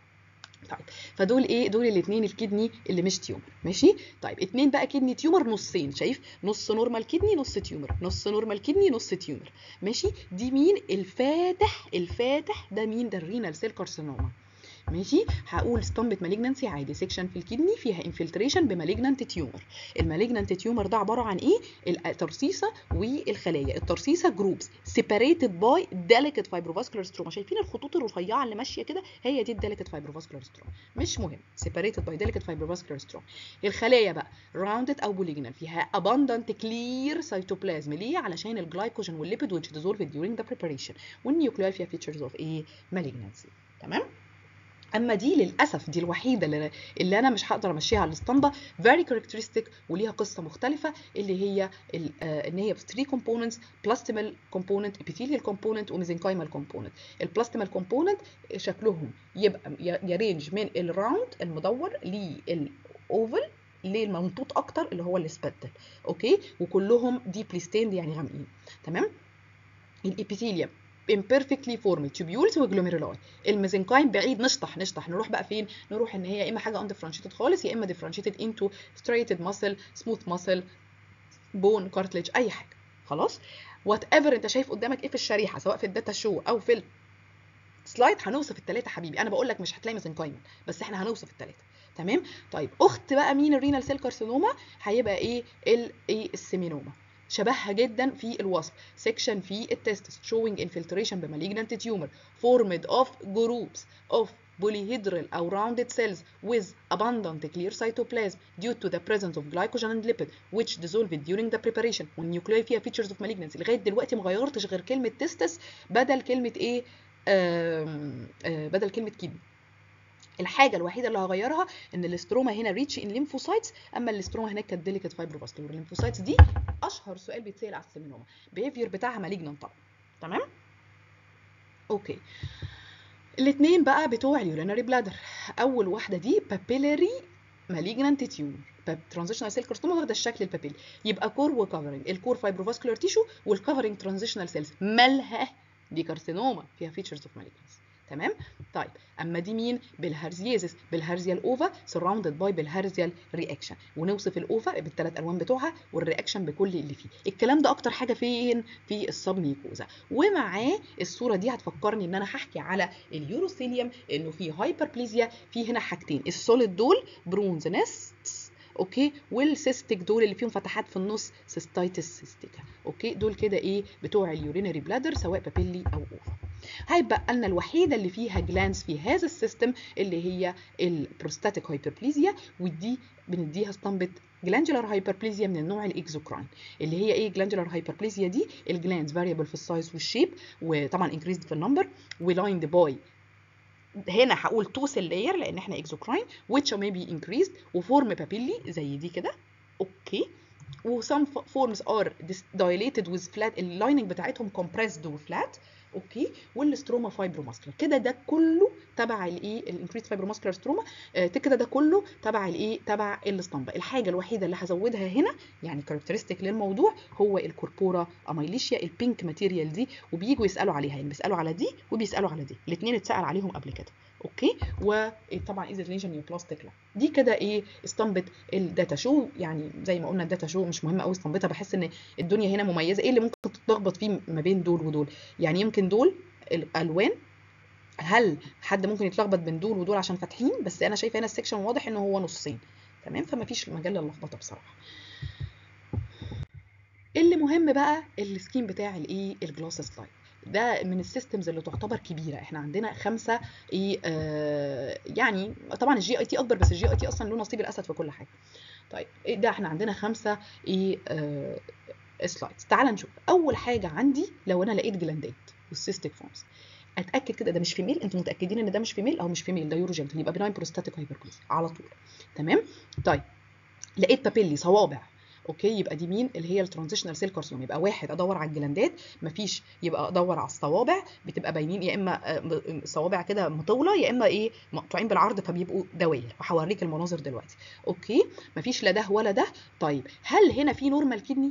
S1: طيب فدول ايه دول الاثنين الكدني اللي مش تيومر ماشي طيب اتنين بقى كدني تيومر نصين شايف نص نورمال كدني نص تيومر نص نورمال كدني نص تيومر ماشي دي مين الفاتح الفاتح ده مين ده الرينال سيل كارسينوما ماشي هقول ستامبت مالجنانسي عادي سيكشن في الكدني فيها انفلتريشن بمالجنانت تيومر المالجنانت تيومر ده عباره عن ايه الترسيسه والخلايا الترسيسه جروبس سيبريتد باي ديليكت فايبروفاسكولار ستروما شايفين الخطوط الرفيعه اللي ماشيه كده هي دي الديليكت فايبروفاسكولار ستروما مش مهم سيبريتد باي ديليكت فايبروفاسكولار ستروما الخلايا بقى راوندد او بوليجنال فيها اباندنت كلير سيتوبلازم ليه علشان الجلايكوجين والليبيد which dissolve during the preparation والنيوكليار فيها features of ايه malignancy تمام اما دي للاسف دي الوحيده اللي, اللي انا مش هقدر امشيها على الاسطمبه very characteristic وليها قصه مختلفه اللي هي ان هي 3 components plastimal component epithelial component وميزنكايمال component البلاستيمال component شكلهم يبقى يرينج من الراوند المدور للاوفل للمنطوط اكتر اللي هو السبتل اوكي وكلهم ديبلي ستيند يعني غامقين تمام الابيثيليوم imperfectly formed tubules وجلوميرولاي الميزنكايم بعيد نشطح نشطح نروح بقى فين نروح ان هي يا اما حاجه undifferentiated خالص يا اما differentiated into striated muscle smooth muscle bone cartilage اي حاجه خلاص وات ايفر انت شايف قدامك ايه في الشريحه سواء في الداتا شو او في السلايد هنوصف الثلاثه حبيبي انا بقول لك مش هتلاقي ميزنكايم بس احنا هنوصف الثلاثه تمام طيب اخت بقى مين الرينال سيل كارسينوما هيبقى ايه الايه السيمينوما شبهها جدا في الوصف سيكشن في التستس showing infiltration بمالجنانت tumor formed of groups of polyhedral أو rounded cells with abundant clear cytoplasm due to the presence of glycogen and lipid which dissolved during the preparation والنيوكلياي فيها features of malignancy لغاية دلوقتي ما غيرتش غير كلمة تستس بدل كلمة ايه آم آم بدل كلمة كيدني الحاجه الوحيده اللي هغيرها ان الاستروما هنا ريتش ان ليمفوسايتس اما الاستروما هناك كانت ديليكت فايبروفاسكولار الليمفوسايتس دي اشهر سؤال بيتسال على السيمينوما بيهيفير بتاعها مالجنان طبعا تمام اوكي الاثنين بقى بتوع اليورينري بلادر اول واحده دي بابيلاري مالجنانت تيومر ترانزيشنال سيل كارسينوما واخده الشكل البابيلي يبقى كور وكفرنج الكور فايبروفاسكولار تيشو والكفرنج ترانزيشنال سيلز مالها دي كارسينوما فيها فيتشرز اوف مالجنسي تمام طيب اما دي مين بالهرزيازيس بالهرزيال اوفا سراوندد باي بالهرزيال رياكشن ونوصف الاوفا بالثلاث الوان بتوعها والرياكشن بكل اللي فيه الكلام ده اكتر حاجه فين في السب ميكوزا ومعاه الصوره دي هتفكرني ان انا هحكي على اليوروثيليوم انه في هايبربليزيا في هنا حاجتين السوليد دول برونز نستس اوكي والسيستيك دول اللي فيهم فتحات في النص سيستايتس سيستيكا اوكي دول كده ايه بتوع اليورينري بلادر سواء بابيلي او اوفا هيبقى لنا الوحيده اللي فيها جلانس في هذا السيستم اللي هي البروستاتيك هايبربليزيا ودي بنديها اسطمبه جلاندولار هايبربليزيا من النوع الاكزوكراين اللي هي ايه جلاندولار هايبربليزيا دي الجلاندز فاريبل في السايز والشيب وطبعا انكريزد في النمبر ولايند باي هنا هقول تو سيل لاير لان احنا اكزوكراين which may be increased وفورم بابيلي زي دي كده اوكي و some forms are dilated with flat اللايننج بتاعتهم compressed وفلات اوكي والاستروما فايبروماسكولار كده ده كله تبع الايه الانكريس فايبروماسكولار ستروما آه كده ده كله تبع الايه تبع الاسطمبه الحاجه الوحيده اللي هزودها هنا يعني كاركترستيك للموضوع هو الكوربورا اميليشيا البينك ماتيريال دي وبييجوا يسالوا عليها يعني بيسالوا على دي وبيسالوا على دي الاثنين اتسال عليهم قبل كده اوكي وطبعا ايزي ليجن نيوبلاستيك لا دي كده ايه اسطمبه الداتا شو يعني زي ما قلنا الداتا شو مش مهم قوي اسطمبتها بحس ان الدنيا هنا مميزه ايه اللي ممكن تتلخبط فيه ما بين دول ودول يعني يمكن دول الالوان هل حد ممكن يتلخبط بين دول ودول عشان فاتحين بس انا شايفه هنا السكشن واضح ان هو نصين تمام فما فيش مجال للخبطه بصراحه اللي مهم بقى السكيم بتاع الايه الجلاس سلايد ده من السيستمز اللي تعتبر كبيره احنا عندنا خمسه ايه آه يعني طبعا الجي اي تي اكبر بس الجي اي تي اصلا له نصيب الاسد في كل حاجه طيب ده احنا عندنا خمسه ايه آه سلايدز تعال نشوف اول حاجه عندي لو انا لقيت جلاندات والسيستيك فورمز اتاكد كده ده مش فيميل انتوا متاكدين ان ده مش فيميل او مش فيميل ده يوروجينيتال يبقى بناين بروستاتيك هايبربليس على طول تمام طيب لقيت بابيلي صوابع اوكي يبقى دي مين اللي هي الترانزيشنال سيل كارسينوم يبقى واحد ادور على الجلاندات مفيش يبقى ادور على الصوابع بتبقى باينين يا اما صوابع كده مطوله يا اما ايه مقطوعين بالعرض فبيبقوا دوائر وهوريك المناظر دلوقتي اوكي مفيش لا ده ولا ده طيب هل هنا في نورمال كدني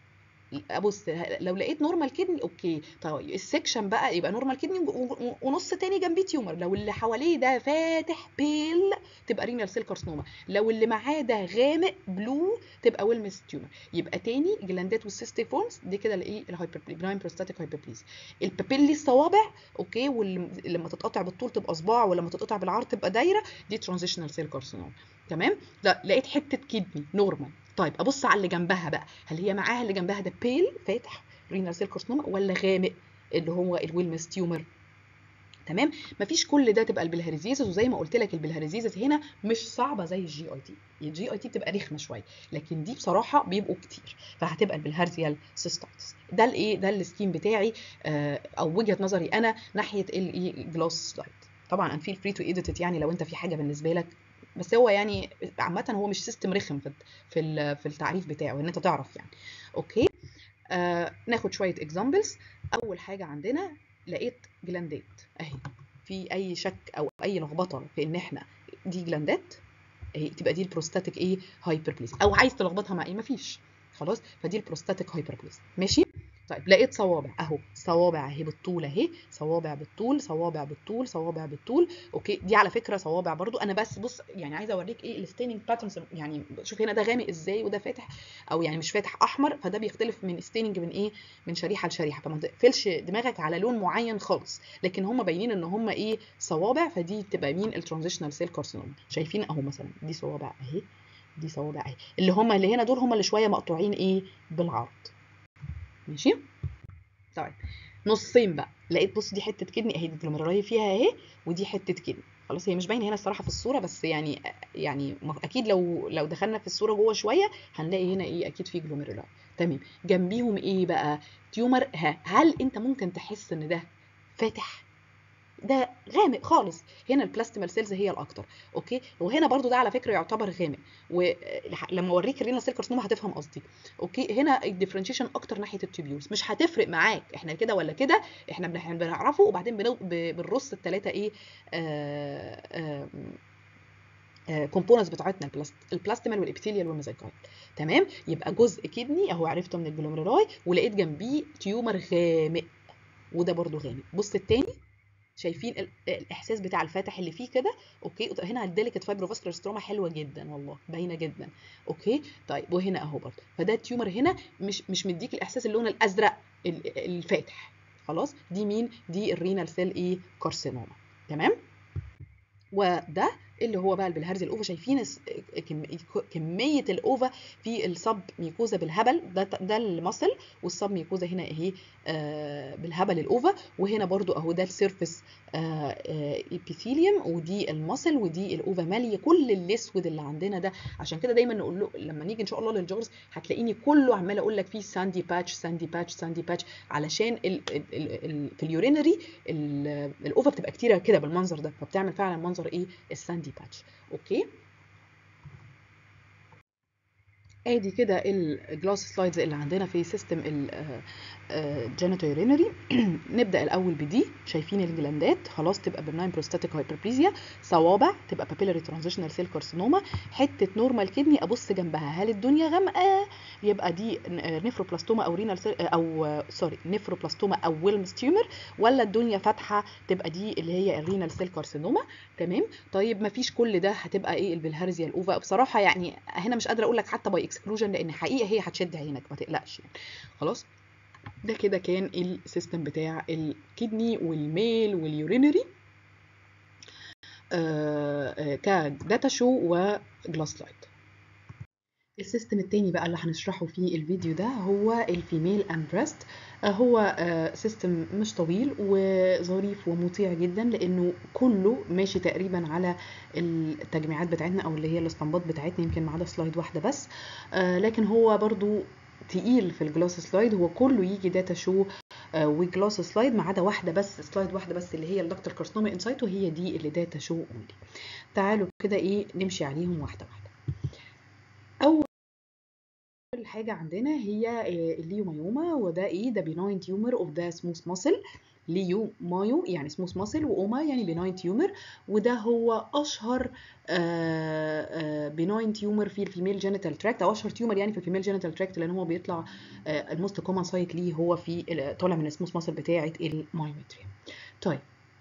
S1: ابص لو لقيت نورمال كدني اوكي طيب السكشن بقى يبقى نورمال كدني ونص تاني جنبيه تيومر لو اللي حواليه ده فاتح بيل تبقى رينال سيل كارسنوما لو اللي معاه ده غامق بلو تبقى ويلمس تيومر يبقى تاني جلاندات والسيستيك فورمز دي كده الايه الهايبربلاين بروستاتيك هايبربليز البابيلي الصوابع اوكي ولما تتقطع بالطول تبقى صباع ولما تتقطع بالعرض تبقى دايره دي ترانزيشنال سيل كارسنوما تمام لا لقيت حته كدني نورمال طيب ابص على اللي جنبها بقى هل هي معاها اللي جنبها ده بيل فاتح رينال سيل كارسنوما ولا غامق اللي هو الويلمس تيومر تمام مفيش كل ده تبقى البلهارزيزس وزي ما قلت لك البلهارزيزس هنا مش صعبه زي الجي اي تي الجي اي تي بتبقى رخمه شويه لكن دي بصراحه بيبقوا كتير فهتبقى البلهارزيال سيستايتس ده الايه ده السكيم بتاعي آه او وجهه نظري انا ناحيه الايه جلوس سلايد طبعا ان فيل فري تو اديت يعني لو انت في حاجه بالنسبه لك بس هو يعني عامه هو مش سيستم رخم في في في التعريف بتاعه ان انت تعرف يعني اوكي آه ناخد شويه اكزامبلز اول حاجه عندنا لقيت جلاندات اهي في اي شك او اي لخبطه في ان احنا دي جلاندات اهي تبقى دي البروستاتيك ايه هايبربليس او عايز تلخبطها مع ايه مفيش خلاص فدي البروستاتيك هايبربليس ماشي طيب لقيت صوابع اهو صوابع اهي بالطول اهي صوابع بالطول صوابع بالطول صوابع بالطول اوكي دي على فكره صوابع برضو انا بس بص يعني عايزه اوريك ايه الستيننج باترنز يعني شوف هنا ده غامق ازاي وده فاتح او يعني مش فاتح احمر فده بيختلف من ستيننج من ايه من شريحه لشريحه فما تقفلش دماغك على لون معين خالص لكن هم باينين ان هم ايه صوابع فدي بتبقى مين الترانزيشنال سيل كارسينوما شايفين اهو مثلا دي صوابع اهي دي صوابع اهي اللي هم اللي هنا دول هم اللي شويه مقطوعين ايه بالعرض ماشي طيب نصين بقى لقيت بص دي حته كدني اهي الجلوميرولاي فيها اهي ودي حته كدني خلاص هي مش باينه هنا الصراحه في الصوره بس يعني يعني اكيد لو لو دخلنا في الصوره جوه شويه هنلاقي هنا ايه اكيد في جلوميرولاي تمام جنبيهم ايه بقى تيومر ها هل انت ممكن تحس ان ده فاتح ده غامق خالص هنا البلاستيمال سيلز هي الاكتر اوكي وهنا برضو ده على فكره يعتبر غامق ولما اوريك الرينا سيل كارسنوما هتفهم قصدي اوكي هنا الديفرنشيشن اكتر ناحيه التوبيولز مش هتفرق معاك احنا كده ولا كده احنا بنعرفه وبعدين بنرص الثلاثه ايه كومبوننتس بتاعتنا البلاست البلاستيمال والابيثيليال والميزايكايل تمام يبقى جزء كدني اهو عرفته من الجلوميرولاي ولقيت جنبيه تيومر غامق وده برضو غامق بص التاني شايفين الاحساس بتاع الفاتح اللي فيه كده اوكي هنا الديليكت فايبروفاسكولار ستروما حلوه جدا والله باينه جدا اوكي طيب وهنا اهو برضه فده التيومر هنا مش مش مديك الاحساس اللون الازرق الفاتح خلاص دي مين دي الرينال سيل ايه كارسينوما تمام وده اللي هو بقى بالهرز الاوفا شايفين كميه الاوفا في الصب ميكوزا بالهبل ده ده المصل والصب ميكوزا هنا اهي آه بالهبل الاوفا وهنا برضو اهو ده السيرفس ابيثيليوم آه ودي المصل ودي الاوفا ماليه كل الاسود اللي عندنا ده عشان كده دايما نقول له لما نيجي ان شاء الله للجورز هتلاقيني كله عمال اقول لك فيه ساندي باتش ساندي باتش ساندي باتش علشان ال ال ال في اليورينري الاوفا بتبقى كتيره كده بالمنظر ده فبتعمل فعلا منظر ايه الساندي باتش اوكي ادي كده الجلاس سلايدز اللي عندنا في سيستم الجينيتورينري نبدا الاول بدي شايفين الجلاندات خلاص تبقى بناين بروستاتيك هايبربليزيا صوابع تبقى بابيلاري ترانزيشنال سيل كارسينوما حته نورمال كدني ابص جنبها هل الدنيا غامقه يبقى دي نيفروبلاستوما او رينال او سوري نيفروبلاستوما او ويلمز تيومر ولا الدنيا فاتحه تبقى دي اللي هي الرينال سيل كارسينوما تمام طيب ما فيش كل ده هتبقى ايه البلهارزيا الاوفا بصراحه يعني هنا مش قادره اقول لك حتى باي اكسكلوجن لان حقيقه هي هتشد عينك ما تقلقش يعني خلاص ده كده كان السيستم بتاع الكدني والميل واليورينري كداتا شو وجلاس سلايد السيستم التاني بقى اللي هنشرحه في الفيديو ده هو الفيميل امبرست هو سيستم مش طويل وظريف ومطيع جدا لانه كله ماشي تقريبا على التجميعات بتاعتنا او اللي هي الاستنباط بتاعتنا يمكن ما عدا سلايد واحده بس لكن هو برضو تقيل في الجلاس سلايد هو كله يجي داتا شو وجلاس سلايد ما عدا واحده بس سلايد واحده بس اللي هي الدكتور كارسنوما انسايت وهي دي اللي داتا شو اونلي تعالوا كده ايه نمشي عليهم واحده واحده اول حاجه عندنا هي الليومايوما وده ايه ده بيناين تيومر اوف ذا سموث ماسل ليو مايو يعني سموث ماسل واوما يعني بيناين تيومر وده هو اشهر بيناين تيومر في الفيميل جينيتال تراكت او اشهر تيومر يعني في الفيميل جينيتال تراكت لان هو بيطلع الموست كومن سايت ليه هو في طالع من السموث ماسل بتاعه المايومتريا طيب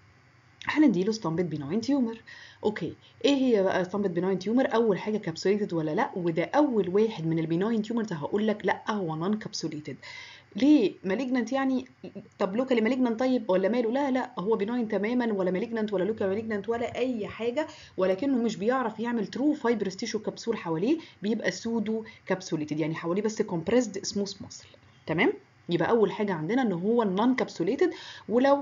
S1: هنديله اسطمبة بيناين تيومر اوكي ايه هي بقى اسطمبة بيناين تيومر اول حاجه كابسوليتد ولا لا وده اول واحد من البيناين تيومرز هقول لك لا هو نون كابسوليتد ليه مالجنانت يعني طب لوكالي مالجنانت طيب ولا ماله لا لا هو بيناين تماما ولا مالجنانت ولا لوكالي مالجنانت ولا اي حاجه ولكنه مش بيعرف يعمل ترو فايبرس تيشو كبسول حواليه بيبقى سودو كابسوليتد يعني حواليه بس كومبريسد سموث ماسل تمام يبقى اول حاجه عندنا ان هو نون كابسوليتد ولو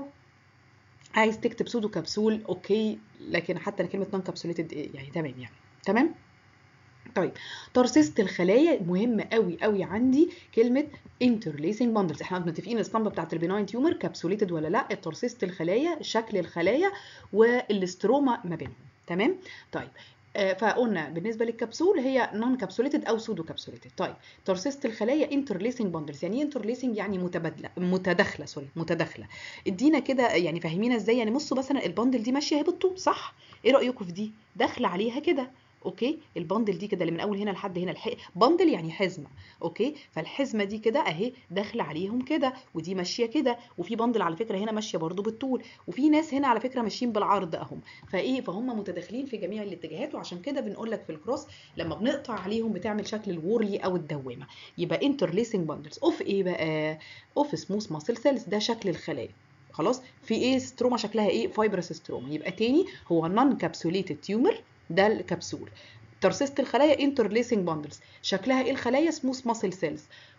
S1: عايز تكتب سودو كبسول اوكي لكن حتى كلمه نون كابسوليتد يعني تمام يعني تمام طيب ترسيسة الخلايا مهم قوي قوي عندي كلمة interlacing bundles احنا متفقين الاسطمبة بتاعت البناين تيومر كابسوليتد ولا لا ترسيسة الخلايا شكل الخلايا والاستروما ما بينهم تمام طيب فقلنا بالنسبه للكبسول هي نون كابسوليتد او سودو كابسوليتد طيب ترسيسه الخلايا انترليسنج باندلز يعني ايه انترليسنج يعني متبادله متداخله سوري متداخله ادينا كده يعني فاهمينها ازاي يعني بصوا مثلا الباندل دي ماشيه اهي بالطول صح ايه رايكم في دي داخله عليها كده اوكي البندل دي كده اللي من اول هنا لحد هنا الح... بندل يعني حزمه اوكي فالحزمه دي كده اهي داخله عليهم كده ودي ماشيه كده وفي بندل على فكره هنا ماشيه برده بالطول وفي ناس هنا على فكره ماشيين بالعرض اهم فايه فهم متداخلين في جميع الاتجاهات وعشان كده بنقول لك في الكروس لما بنقطع عليهم بتعمل شكل الورلي او الدوامه يبقى انترليسنج بندلز اوف ايه بقى اوف سموث ماسل سيلز ده شكل الخلايا خلاص في ايه ستروما شكلها ايه فايبرس ستروما يبقى تاني هو نون كابسوليتد تيومر ده الكبسول ترسيسة الخلايا انترليسنج باندلز شكلها ايه الخلايا سموث ماسل سيلز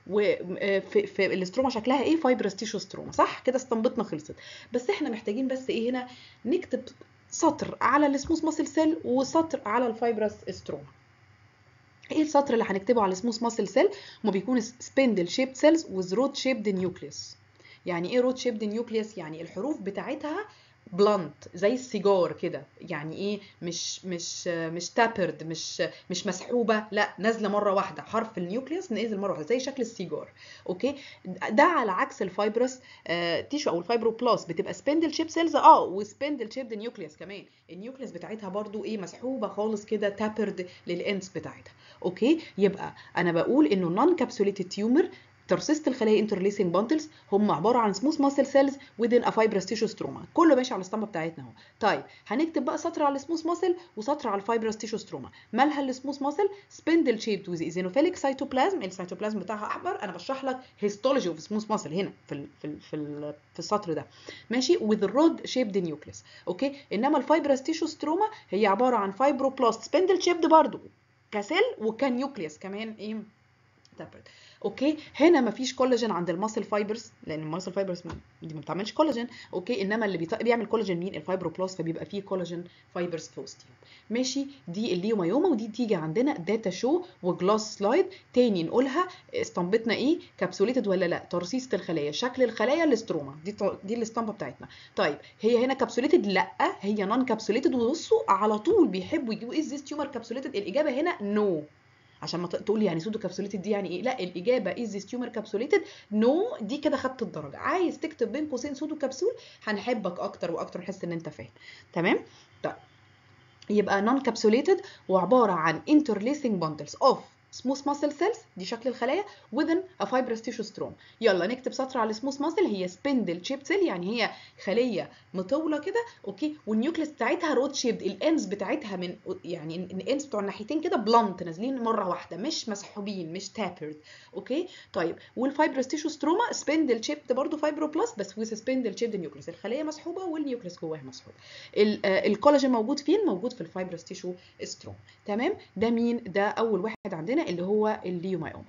S1: وفي في الاستروما شكلها ايه فايبرس تيشو ستروما صح كده استنبطنا خلصت بس احنا محتاجين بس ايه هنا نكتب سطر على السموث ماسل سيل وسطر على الفايبرس استروما ايه السطر اللي هنكتبه على السموث ماسل سيل هما بيكون سبندل شيبد سيلز وذ رود شيبد نيوكليوس يعني ايه رود شيبد نيوكليوس يعني الحروف بتاعتها بلانت زي السيجار كده يعني ايه مش مش مش تابرد مش مش مسحوبه لا نازله مره واحده حرف النيوكليوس نازل مره واحده زي شكل السيجار اوكي ده على عكس الفايبرس آه تيشو او الفايبروبلاست بتبقى سبندل شيب سيلز اه وسبندل شيب نيوكليوس كمان النيوكليوس بتاعتها برضو ايه مسحوبه خالص كده تابرد للاندز بتاعتها اوكي يبقى انا بقول انه نون كابسوليتد تيومر ترسيسة الخلايا انترليسنج بانتلز هم عباره عن سموث ماسل سيلز within a fibrous tissue stroma كله ماشي على الاسطمبه بتاعتنا اهو طيب هنكتب بقى سطر على السموث ماسل وسطر على الفايبرس تيشو ستروما مالها السموث ماسل سبندل شيبد وذ ايزينوفيليك سيتوبلازم السيتوبلازم بتاعها احمر انا بشرح لك هيستولوجي اوف سموث ماسل هنا في ال في ال في, ال في السطر ده ماشي وذ رود شيبد نيوكليس اوكي انما الفايبرس تيشو ستروما هي عباره عن فايبروبلاست سبندل شيبد برضو كسيل وكنيوكليس كمان ايه تابرد اوكي هنا مفيش كولاجين عند الماسل فايبرز لان الماسل فايبرز دي ما بتعملش كولاجين اوكي انما اللي بيط... بيعمل كولاجين مين الفايبروبلاست فبيبقى فيه كولاجين فايبرز في وسطهم ماشي دي الليومايوما ودي تيجي عندنا داتا شو وجلاس سلايد تاني نقولها استنبطنا ايه كابسوليتد ولا لا ترسيسه الخلايا شكل الخلايا الاستروما دي ط... دي الاستامبه بتاعتنا طيب هي هنا كابسوليتد لا هي نون كابسوليتد وبصوا على طول بيحبوا يجيبوا ايه ذيس تيومر كابسوليتد الاجابه هنا نو no. عشان ما تقول لي يعني سودو كابسوليتد دي يعني ايه لا الاجابه از ذيس تيومر كابسوليتد نو دي كده خدت الدرجه عايز تكتب بين قوسين سودو كبسول هنحبك اكتر واكتر نحس ان انت فاهم تمام طيب يبقى نون كابسوليتد وعباره عن interlacing bundles of smooth muscle cells دي شكل الخلايا within a fibrous tissue stroma يلا نكتب سطر على السموث muscle هي spindle shaped cell يعني هي خليه مطوله كده اوكي والنيوكليس بتاعتها رود شيبد الانز بتاعتها من يعني الانز بتوع الناحيتين كده بلانت نازلين مره واحده مش مسحوبين مش تابرد اوكي طيب والفايبرس تيشو ستروما سبندل شيبد برضه فايبروبلاست بس ويز سبندل شيبد نيوكليس الخليه مسحوبه والنيوكليس جواها مسحوب الكولاجين موجود فين موجود في الفايبرس تيشو ستروما تمام ده مين ده اول واحد عندنا اللي هو الليومايوما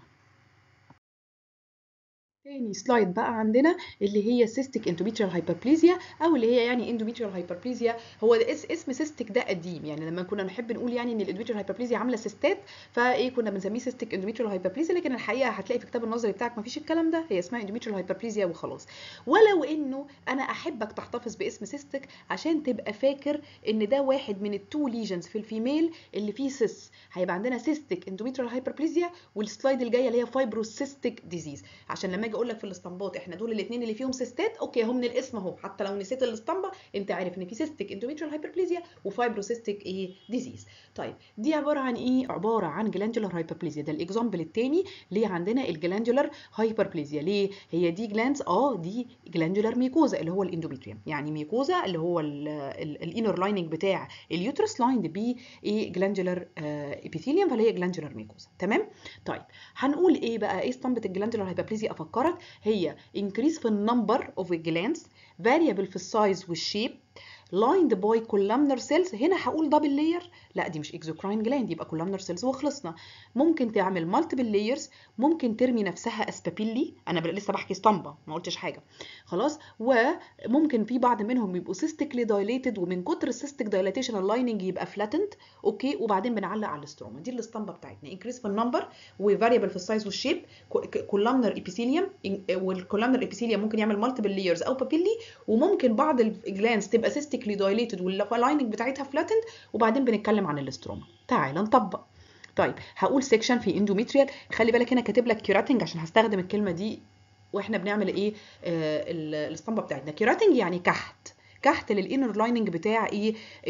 S1: تاني سلايد بقى عندنا اللي هي سيستيك اندوميتريال هايبربليزيا او اللي هي يعني اندوميتريال هايبربليزيا هو ده اس اسم سيستيك ده قديم يعني لما كنا نحب نقول يعني ان الاندوميتريال هايبربليزيا عامله سيستات فايه كنا بنسميه سيستيك اندوميتريال هايبربليزيا لكن الحقيقه هتلاقي في كتاب النظري بتاعك ما فيش الكلام ده هي اسمها اندوميتريال هايبربليزيا وخلاص ولو انه انا احبك تحتفظ باسم سيستيك عشان تبقى فاكر ان ده واحد من التو ليجنز في الفيميل اللي فيه سيس هيبقى عندنا سيستيك اندوميتريال هايبربليزيا والسلايد الجايه اللي هي فايبروسيستيك ديزيز عشان لما اجي اقول لك في الاستنباط احنا دول الاثنين اللي فيهم سيستات اوكي هم من الاسم اهو حتى لو نسيت الاسطمبه انت عارف ان في سيستيك اندوميتريال هايبربليزيا وفايبروسيستيك ايه ديزيز طيب دي عباره عن ايه عباره عن جلاندولار هايبربليزيا ده الاكزامبل الثاني ليه عندنا الجلاندولار هايبربليزيا ليه هي دي جلاندز اه دي جلاندولار ميكوزا اللي هو الاندوميتريوم يعني ميكوزا اللي هو الانر لايننج بتاع اليوترس لايند بي ايه جلاندولار ابيثيليوم فاللي هي جلاندولار ميكوزا تمام طيب هنقول ايه بقى ايه اسطمبه الجلاندولار هايبربليزيا افكرك هي increase في النمبر of glands variable في السايز والشيب lined by columnar cells هنا هقول دبل لاير لا دي مش اكزوكراين جلاند يبقى columnar cells وخلصنا ممكن تعمل مالتيبل لايرز ممكن ترمي نفسها اسبابيلي انا لسه بحكي اسطمبه ما قلتش حاجه خلاص وممكن في بعض منهم يبقوا سيستيكلي دايليتد ومن كتر السيستيك دايليتيشن اللايننج يبقى فلاتنت اوكي وبعدين بنعلق على الاستروما دي الاسطمبه بتاعتنا انكريس في النمبر وفاريبل في السايز والشيب كولامنر ابيثيليوم والكولامنر ابيثيليوم ممكن يعمل مالتيبل لايرز او بابيلي وممكن بعض الجلانز تبقى سيستيكلي دايليتد واللايننج بتاعتها فلاتنت وبعدين بنتكلم عن الاستروما تعال نطبق طيب هقول سيكشن في اندوميتريال خلي بالك هنا كاتب لك كيراتنج عشان هستخدم الكلمه دي واحنا بنعمل ايه آه الاسطمبه بتاعتنا كيراتنج يعني كحت كحت للانر لايننج بتاع ايه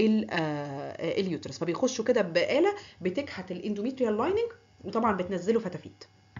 S1: آه اليوترس فبيخشوا كده بآلة بتكحت الاندوميتريال لايننج وطبعا بتنزله فتافيت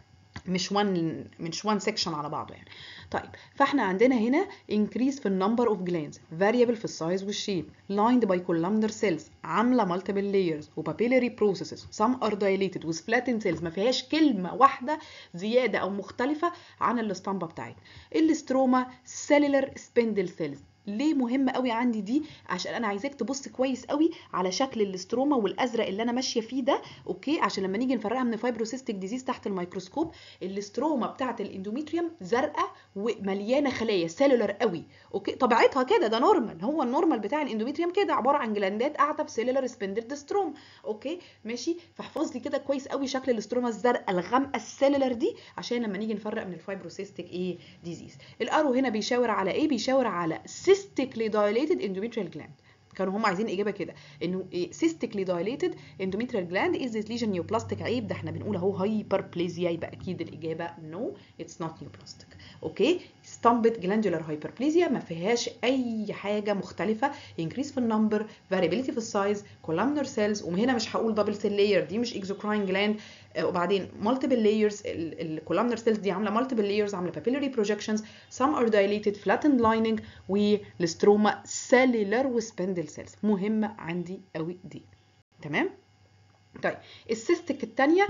S1: مش وان مش وان سيكشن على بعضه يعني طيب فاحنا عندنا هنا increase في النمبر اوف جلانز variable في السايز والشيب lined by columnar cells عامله multiple layers و papillary processes some are dilated with flattened cells ما فيهاش كلمه واحده زياده او مختلفه عن الاسطمبه بتاعتنا الاستروما cellular spindle cells ليه مهمه قوي عندي دي عشان انا عايزاك تبص كويس قوي على شكل الاستروما والازرق اللي انا ماشيه فيه ده اوكي عشان لما نيجي نفرقها من فايبروسيستيك ديزيز تحت الميكروسكوب الاستروما بتاعه الاندوميتريوم زرقاء ومليانه خلايا سيلولر قوي اوكي طبيعتها كده ده نورمال هو النورمال بتاع الاندوميتريوم كده عباره عن جلاندات قاعده في سيلولر سبندل ديستروم اوكي ماشي فاحفظ لي كده كويس قوي شكل الاستروما الزرقاء الغامقه السيلولر دي عشان لما نيجي نفرق من الفايبروسيستيك ايه ديزيز الارو هنا بيشاور على ايه بيشاور على cystically dilated endometrial gland كانوا هم عايزين اجابه كده انه cystically dilated endometrial gland is this lesion neoplastic عيب ده احنا بنقول اهو هايبربليزيا يبقى اكيد الاجابه no it's not neoplastic اوكي ستامبت جلاندولار هايبربليزيا ما فيهاش اي حاجه مختلفه increase في النمبر variability في السايز columnar cells وهنا مش هقول دبل سيل لاير دي مش exocrine gland وبعدين multiple layers الكولامنر سيلز دي عامله multiple layers عامله papillary projections some are dilated flattened lining والستروما cellular وسبندل سيلز مهمه عندي قوي دي تمام طيب السيستك الثانيه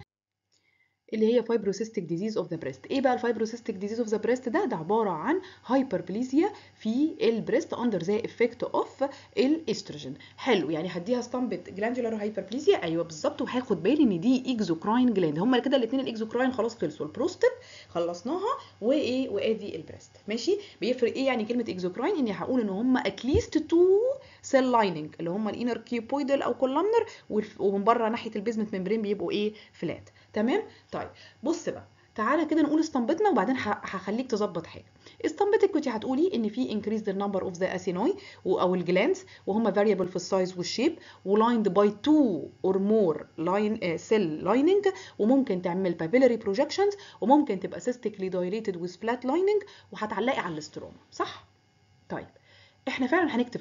S1: اللي هي فايبروسيستيك ديزيز اوف ذا بريست ايه بقى الفايبروسيستيك ديزيز اوف ذا بريست ده ده عباره عن هايبربليزيا في البريست اندر ذا افكت اوف الاستروجين حلو يعني هديها اسطمبه جلاندولار هايبربليزيا ايوه بالظبط وهاخد بالي ان دي اكزوكراين جلاند هما كده الاثنين الاكزوكراين خلاص خلصوا البروستات خلصناها وايه وادي البريست ماشي بيفرق ايه يعني كلمه اكزوكراين اني هقول ان هما اتليست تو سيل لايننج اللي هما الانر كيوبويدال او كولامنر ومن بره ناحيه البيزمنت ممبرين بيبقوا ايه فلات تمام طيب بص بقى تعالى كده نقول اسطمبتنا وبعدين هخليك تظبط حاجه اسطمبتك كنت هتقولي ان في increase the number of the acini او الجلانز وهم variable في السايز والشيب وlined by two or more line uh, cell lining وممكن تعمل papillary projections وممكن تبقى cystically dilated with flat lining وهتعلقي على الاستروما صح طيب احنا فعلا هنكتب كده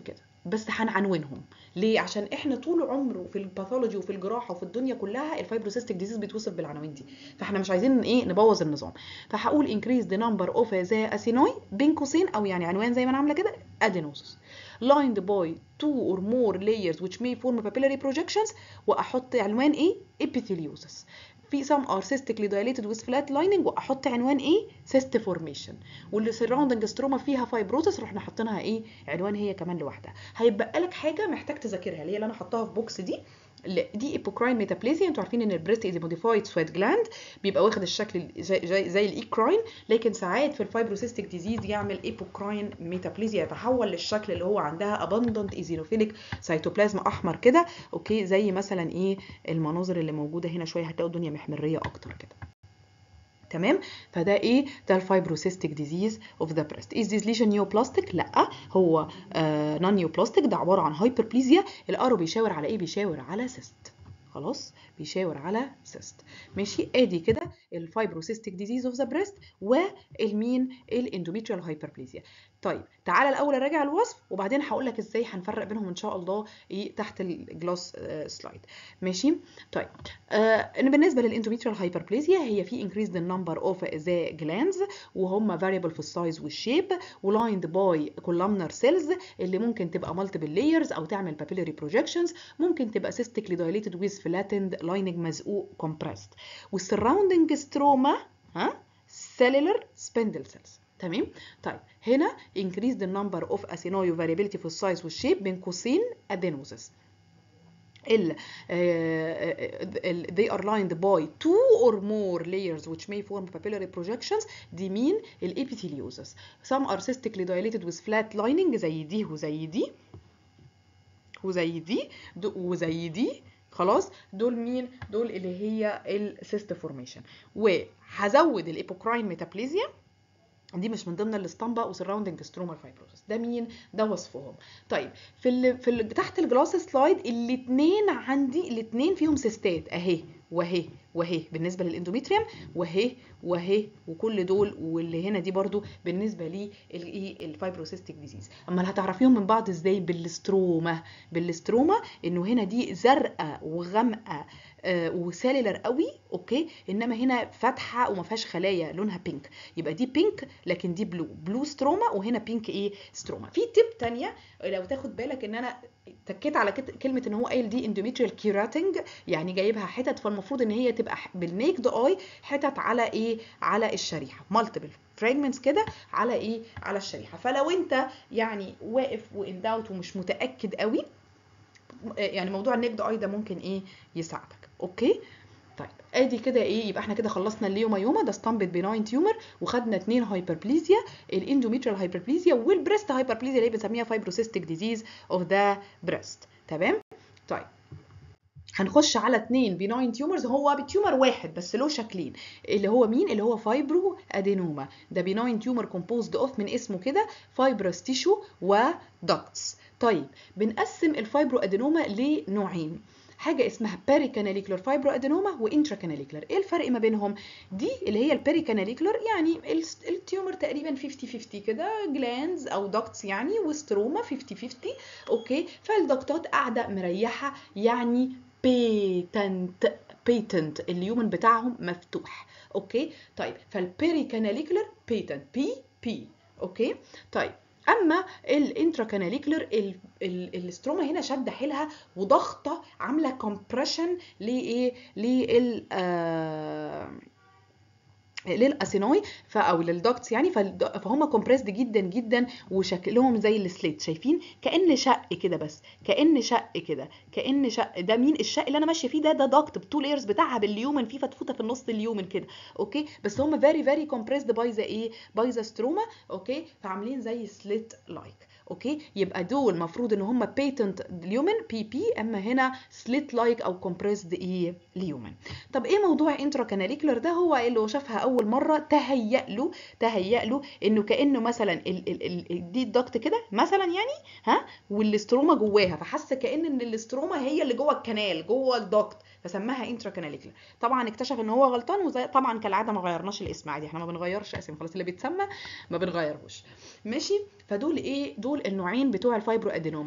S1: بس هنعنونهم ليه عشان احنا طول عمره في الباثولوجي وفي الجراحه وفي الدنيا كلها الفايبروسيستيك ديزيز بيتوصف بالعناوين دي فاحنا مش عايزين ايه نبوظ النظام فهقول increase the number of the acini بين قوسين او يعني عنوان زي ما انا عامله كده adenosis lined by two or more layers which may form papillary projections واحط عنوان ايه epitheliosis في some are cystically dilated with flat lining واحط عنوان ايه cyst formation واللي surrounding stroma فيها fibrosis رحنا حاطينها ايه عنوان هي كمان لوحدها هيبقى لك حاجه محتاج تذاكرها اللي هي اللي انا حطاها في بوكس دي دي ايبوكراين ميتابليزيا انتوا عارفين ان البريست از موديفايد سويت جلاند بيبقى واخد الشكل زي زي, زي الايكراين لكن ساعات في الفايبروسيستيك ديزيز يعمل ايبوكراين ميتابليزيا يتحول للشكل اللي هو عندها اباندنت ايزينوفيليك سيتوبلازم احمر كده اوكي زي مثلا ايه المناظر اللي موجوده هنا شويه هتلاقوا الدنيا محمريه اكتر كده تمام فده ايه ده الفايبروسيستيك ديزيز اوف ذا بريست از ذيس ليشن نيوبلاستيك لا هو آه نون نيوبلاستيك ده عباره عن هايبربليزيا الارو بيشاور على ايه بيشاور على سيست خلاص بيشاور على سيست ماشي ادي كده الفايبروسيستيك ديزيز اوف ذا بريست والمين الاندوميتريال هايبربليزيا طيب تعالى الاول اراجع الوصف وبعدين هقول لك ازاي هنفرق بينهم ان شاء الله ايه تحت الجلاس آه سلايد ماشي طيب آه بالنسبه للاندوميتريال هايبربليزيا هي في increase the number of the glands وهم variable في السايز والشيب ولايند باي columnar cells اللي ممكن تبقى multiple layers او تعمل papillary projections ممكن تبقى cystically dilated with flattened lining مزقوق compressed والsurrounding stroma ها cellular spindle cells تمام طيب هنا increase the number of acini variability في السايز والشيب بين قوسين adenosis ال uh, they are lined by two or more layers which may form papillary projections دي مين الابيثيليوزس some are cystically dilated with flat lining زي دي وزي دي وزي دي وزي دي خلاص دول مين دول اللي هي السيست فورميشن وهزود الايبوكراين ميتابليزيا دي مش من ضمن الاسطمبه وسراوندنج سترومال فايبروسس ده مين ده وصفهم طيب في ال في ال تحت الجلاس سلايد الاثنين عندي الاثنين فيهم سيستات اهي واهي واهي بالنسبه للاندوميتريوم واهي واهي وكل دول واللي هنا دي برضو بالنسبه لي الايه الفايبروسيستيك ديزيز اما هتعرفيهم من بعض ازاي بالاستروما بالاستروما انه هنا دي زرقاء وغامقه آه وساللر قوي اوكي انما هنا فاتحه وما فيهاش خلايا لونها بينك يبقى دي بينك لكن دي بلو بلو ستروما وهنا بينك ايه ستروما في تيب تانية لو تاخد بالك ان انا تكيت على كلمه ان هو قايل دي اندوميتريال كيراتنج يعني جايبها حتت فالمفروض ان هي تبقى بالنيكد اي حتت على ايه على الشريحه مالتيبل فراجمنتس كده على ايه على الشريحه فلو انت يعني واقف وان داوت ومش متاكد قوي يعني موضوع النيكد اي ده ممكن ايه يساعدك اوكي طيب ادي كده ايه يبقى احنا كده خلصنا الليومايوما ده ستامبت بيناين تيومر وخدنا اتنين هايبربليزيا الاندوميتريال هايبربليزيا والبريست هايبربليزيا اللي بنسميها فايبروسيستيك ديزيز اوف ذا بريست تمام طيب هنخش على اتنين بيناين تيومرز هو بتيومر واحد بس له شكلين اللي هو مين اللي هو فايبرو ادينوما ده بيناين تيومر كومبوزد اوف من اسمه كده فايبرس تيشو ودكتس طيب بنقسم الفايبرو ادينوما لنوعين حاجه اسمها باريكاناليكولار فايبرو ادينوما وانتراكاناليكولار ايه الفرق ما بينهم دي اللي هي الباريكاناليكولار يعني التيومر تقريبا 50 50 كده جلاندز او دكتس يعني وستروما 50 50 اوكي فالدكتات قاعده مريحه يعني بيتنت بيتنت اليومن بتاعهم مفتوح اوكي طيب فالبيريكاناليكولار بيتنت بي بي اوكي طيب اما الانتراكاناليكولر الاستروما هنا شاده حيلها وضغطه عامله كومبريشن لايه لل آه للاسينوي او للدكتس يعني فهم كومبريسد جدا جدا وشكلهم زي السليت شايفين كان شق كده بس كان شق كده كان شق ده مين الشق اللي انا ماشيه فيه ده ده دكت بتو لايرز بتاعها بالليومن في فتفوته في النص اليومن كده اوكي بس هم فيري فيري كومبريسد باي ذا ايه باي ذا ستروما اوكي فعاملين زي سليت لايك اوكي يبقى دول المفروض ان هم بيتنت ليومن بي بي اما هنا سليت لايك او كومبريسد ايه ليومن طب ايه موضوع انتراكاناليكولر ده هو اللي شافها اول مره تهيأ له تهيأ له انه كانه مثلا ال ال ال دي الضغط كده مثلا يعني ها والاستروما جواها فحس كان ان الاستروما هي اللي جوه الكنال جوه الضغط فسماها انتراكاناليكولر طبعا اكتشف ان هو غلطان وزي طبعا كالعاده ما غيرناش الاسم عادي احنا ما بنغيرش اسم خلاص اللي بيتسمى ما بنغيرهوش ماشي فدول ايه دول النوعين بتوع الفايبرو ادينوما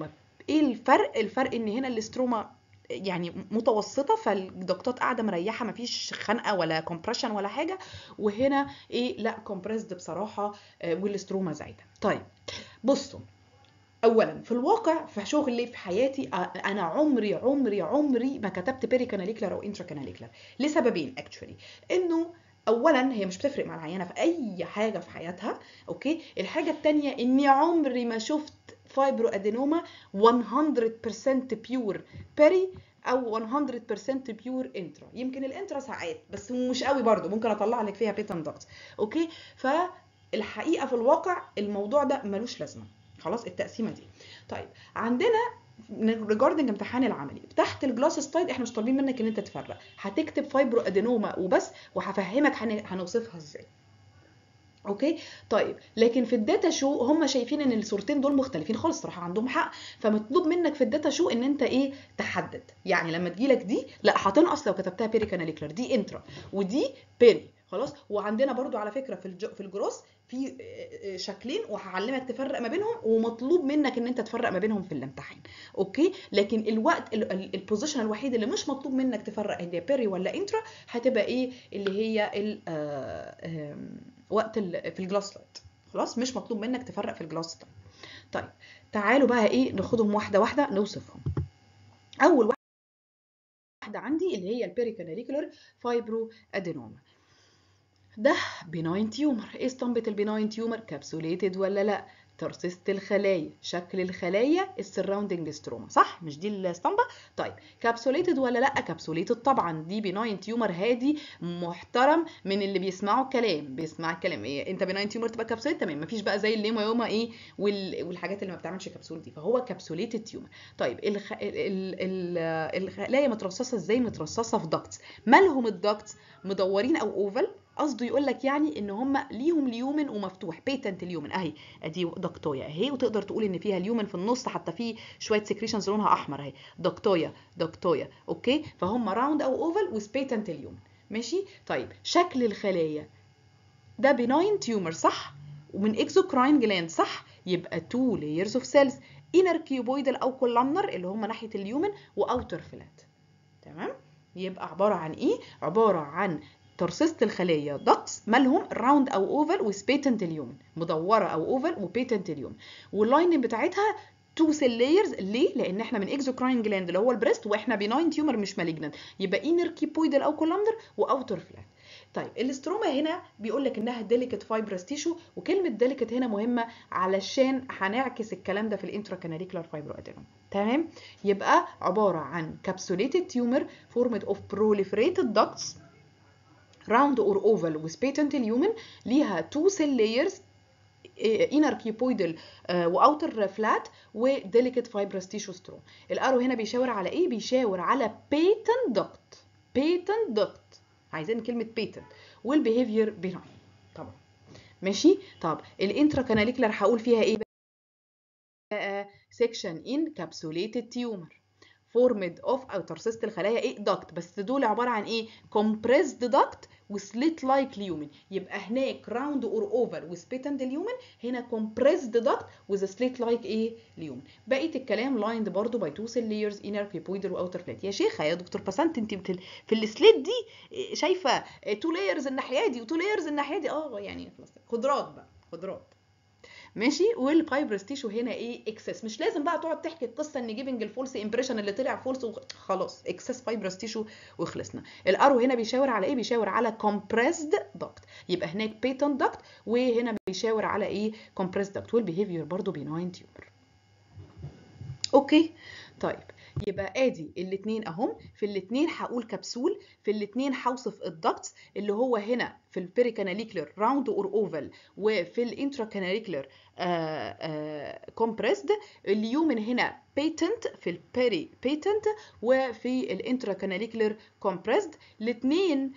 S2: ايه الفرق الفرق ان هنا الاستروما يعني متوسطه فالضغطات قاعده مريحه مفيش خنقه ولا كومبريشن ولا حاجه وهنا ايه لا كومبريسد بصراحه والاستروما زايده طيب بصوا اولا في الواقع في شغلي في حياتي انا عمري عمري عمري ما كتبت بيري كاناليكلر او انترا كاناليكلر لسببين اكشولي انه اولا هي مش بتفرق مع العيانه في اي حاجه في حياتها اوكي الحاجه الثانيه اني عمري ما شفت فايبرو ادينوما 100% بيور بيري او 100% بيور انترا يمكن الانترا ساعات بس مش قوي برضو ممكن اطلع لك فيها بيتن داكت اوكي فالحقيقه في الواقع الموضوع ده ملوش لازمه خلاص التقسيمه دي طيب عندنا ريجاردنج امتحان العملي تحت الجلاس سلايد احنا مش طالبين منك ان انت تفرق هتكتب فايبرو ادينوما وبس وهفهمك هنوصفها ازاي اوكي طيب لكن في الداتا شو هم شايفين ان الصورتين دول مختلفين خالص صراحه عندهم حق فمطلوب منك في الداتا شو ان انت ايه تحدد يعني لما تجيلك دي لا هتنقص لو كتبتها بيري كاناليكلر دي انترا ودي بيري خلاص وعندنا برضو على فكره في الجو في الجروس في شكلين وهعلمك تفرق ما بينهم ومطلوب منك ان انت تفرق ما بينهم في الامتحان اوكي لكن الوقت البوزيشن الوحيد اللي مش مطلوب منك تفرق هي بيري ولا انترا هتبقى ايه اللي هي ال وقت في الجلاس لايت خلاص مش مطلوب منك تفرق في الجلاس لايت طيب تعالوا بقى ايه ناخدهم واحده واحده نوصفهم اول واحده عندي اللي هي البيري كاناليكولر فايبرو ادينوما ده بيناين تيومر ايه اسطمبة البيناين تيومر كابسوليتد ولا لا ترسيسة الخلايا شكل الخلايا السراوندنج ستروما صح مش دي الاسطمبة طيب كابسوليتد ولا لا كابسوليتد طبعا دي بيناين تيومر هادي محترم من اللي بيسمعوا الكلام بيسمع الكلام ايه انت بيناين تيومر تبقى كابسوليت تمام مفيش بقى زي الليمويوما ايه وال... والحاجات اللي ما بتعملش كبسول دي فهو كابسوليتد تيومر طيب الخ... ال... ال... الخلايا مترصصه ازاي مترصصه في داكتس مالهم الداكتس مدورين او اوفل قصده يقول لك يعني ان هم ليهم ليومن ومفتوح بيتنت اليومن اهي ادي دكتويا اهي وتقدر تقول ان فيها اليومن في النص حتى في شويه سكريشنز لونها احمر اهي دكتويا دكتويا اوكي فهم راوند او اوفل وذ بيتنت اليومن ماشي طيب شكل الخلايا ده بناين تيومر صح ومن اكزوكراين جلاند صح يبقى تو لايرز اوف سيلز انر كيوبويدال او كولامنر اللي هم ناحيه اليومن واوتر فلات تمام يبقى عباره عن ايه عباره عن ترصيصة الخلايا دكتس مالهم راوند او اوفل وسبيتنت اليومن مدوره او اوفل وبيتنت اليومن واللايننج بتاعتها تو سيل لايرز ليه؟ لان احنا من اكزوكراين جلاند اللي هو البريست واحنا بناين تيومر مش مالجنانت يبقى انر كيبويدال او كولامنر واوتر فلات طيب الاستروما هنا بيقول لك انها ديليكت فايبرس تيشو وكلمه ديليكت هنا مهمه علشان هنعكس الكلام ده في الانترا كاناليكولار فايبرو ادينوم تمام يبقى عباره عن كابسوليتد تيومر فورمد اوف بروليفريتد داكتس راوند اور اوفال with patent اليومن ليها two cell layers inner cuboidal واوتر فلات وديليكت فايبرس تيشو سترو الارو هنا بيشاور على ايه بيشاور على patent duct patent duct عايزين كلمه patent والبيهيفير بناين طبعا ماشي طب الانترا كاناليكولار هقول فيها ايه بقى سيكشن ان كابسوليتد تيومر فورمد اوف او ترصيصه الخلايا ايه داكت بس دول عباره عن ايه كومبريسد داكت وسليت لايك ليومن يبقى هناك راوند اور اوفر وسبيتند اليومن هنا كومبريسد داكت وذ سليت لايك ايه ليومن بقيه الكلام لايند برضو باي تو سيل لايرز انر كيبويدال واوتر فلات يا شيخه يا دكتور بسنت انت بتل... في السليت دي شايفه تو لايرز الناحيه دي وتو لايرز الناحيه دي اه يعني خلاص خضرات بقى خضرات ماشي والفايبرس تيشو هنا ايه اكسس مش لازم بقى تقعد تحكي القصه ان جيفنج الفولس امبريشن اللي طلع فولس خلاص اكسس فايبرس تيشو وخلصنا الارو هنا بيشاور على ايه بيشاور على كومبريسد داكت يبقى هناك بيتون داكت وهنا بيشاور على ايه كومبريسد داكت والبيهيفير برضو بيناين تيومر اوكي طيب يبقى ادي الاثنين اهم في الاثنين هقول كبسول في الاثنين هوصف الدكتس اللي هو هنا في البيري كاناليكلر راوند اور اوفال وفي الانترا كاناليكلر كومبريسد اليومن هنا بيتنت في البيري بيتنت وفي الانترا كاناليكلر كومبريسد الاثنين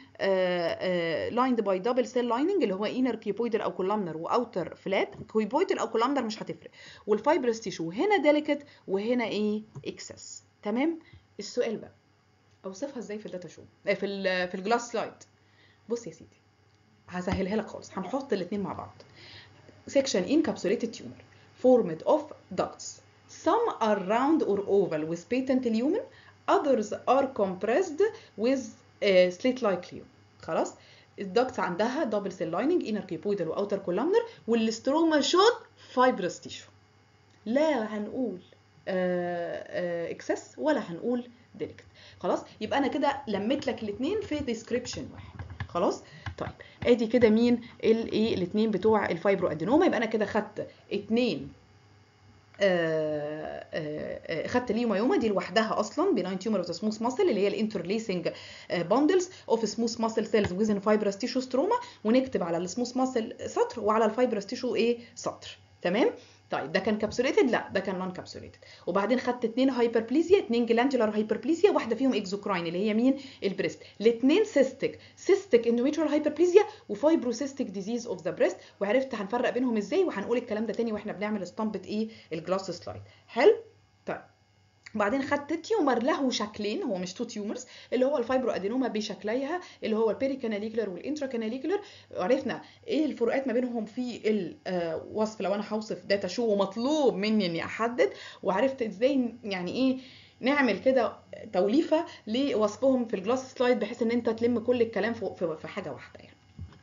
S2: لايند باي دبل سيل لايننج اللي هو انر كيبويدال او كولامنر واوتر فلات كيبويدال او كولامنر مش هتفرق والفايبرس تيشو هنا ديليكت وهنا ايه اكسس تمام السؤال بقى اوصفها ازاي في الداتا شو في ال في الجلاس سلايد بص يا سيدي هسهلها لك خالص هنحط الاثنين مع بعض section encapsulated tumor formed of ducts some are round or oval with patent lumen others are compressed with uh, slit like lumen خلاص الدكتس عندها دبل سيل لايننج انر كيبويدال واوتر كولامنر والاستروما شوت فايبرس تيشو لا هنقول اكسس ولا هنقول ديليكت خلاص يبقى انا كده لميت لك الاثنين في ديسكريبشن واحد خلاص طيب ادي كده مين الايه الاثنين بتوع الفايبرو ادينوما يبقى انا كده خدت اثنين خدت اليوميوما دي لوحدها اصلا بناين تيومر اوف ذا سموث ماسل اللي هي الانترليسنج باندلز اوف سموث ماسل سيلز ويزن فايبرس تيشو ستروما ونكتب على السموث ماسل سطر وعلى الفايبرس تيشو ايه سطر تمام طيب ده كان كابسوليتد لا ده كان نون كابسوليتد وبعدين خدت اثنين هايبربليزيا اثنين جلاندولار هايبربليزيا واحده فيهم اكزوكراين اللي هي مين البريست الاثنين سيستيك سيستيك اندوميتريال هايبربليزيا وفايبروسيستيك ديزيز اوف ذا بريست وعرفت هنفرق بينهم ازاي وهنقول الكلام ده تاني واحنا بنعمل اسطمبه ايه الجلاس سلايد حلو طيب وبعدين خدت تيومر له شكلين هو مش تو تيومرز اللي هو الفايبرو ادينوما بشكليها اللي هو البيريكاناليكولر والانتراكاناليكولر وعرفنا ايه الفروقات ما بينهم في الوصف لو انا هوصف داتا شو ومطلوب مني اني احدد وعرفت ازاي يعني ايه نعمل كده توليفه لوصفهم في الجلاس سلايد بحيث ان انت تلم كل الكلام في حاجه واحده يعني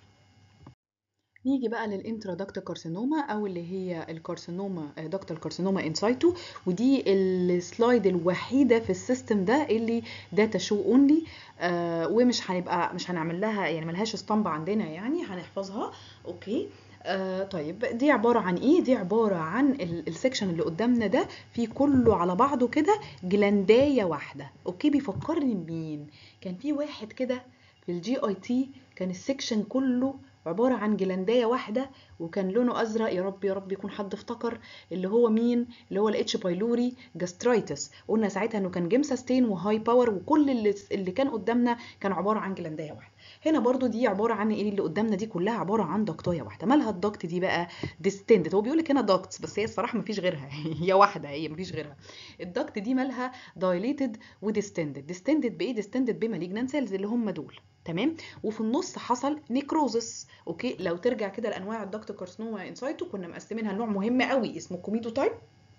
S1: نيجي بقى للانترادكت كارسينوما او اللي هي الكارسينوما دكتال كارسينوما انسايتو ودي السلايد الوحيده في السيستم ده اللي داتا شو اونلي آه ومش هنبقى مش هنعمل لها يعني ملهاش اسطمبه عندنا يعني هنحفظها اوكي آه طيب دي عبارة عن ايه؟ دي عبارة عن السكشن اللي قدامنا ده في كله على بعضه كده جلانداية واحدة اوكي بيفكرني بمين؟ كان في واحد كده في الجي اي تي كان السكشن كله عبارة عن جلانداية واحدة وكان لونه أزرق يا رب يا رب يكون حد افتكر اللي هو مين اللي هو الاتش بايلوري جاسترايتس قلنا ساعتها انه كان جيمساستين وهاي باور وكل اللي, اللي كان قدامنا كان عبارة عن جلانداية واحدة هنا برضو دي عبارة عن ايه اللي قدامنا دي كلها عبارة عن ضغطايه واحدة مالها الضغط دي بقى ديستندد هو بيقول لك هنا ضغط بس هي الصراحة مفيش غيرها هي واحدة هي مفيش غيرها الضغط دي مالها دايليتد وديستندد ديستندد بايه ديستندد بمالجنان سيلز اللي هم دول تمام وفي النص حصل نيكروزس اوكي لو ترجع كده لانواع الضغط كارسينوما انسايتو كنا مقسمينها لنوع مهم قوي اسمه كوميدو تايب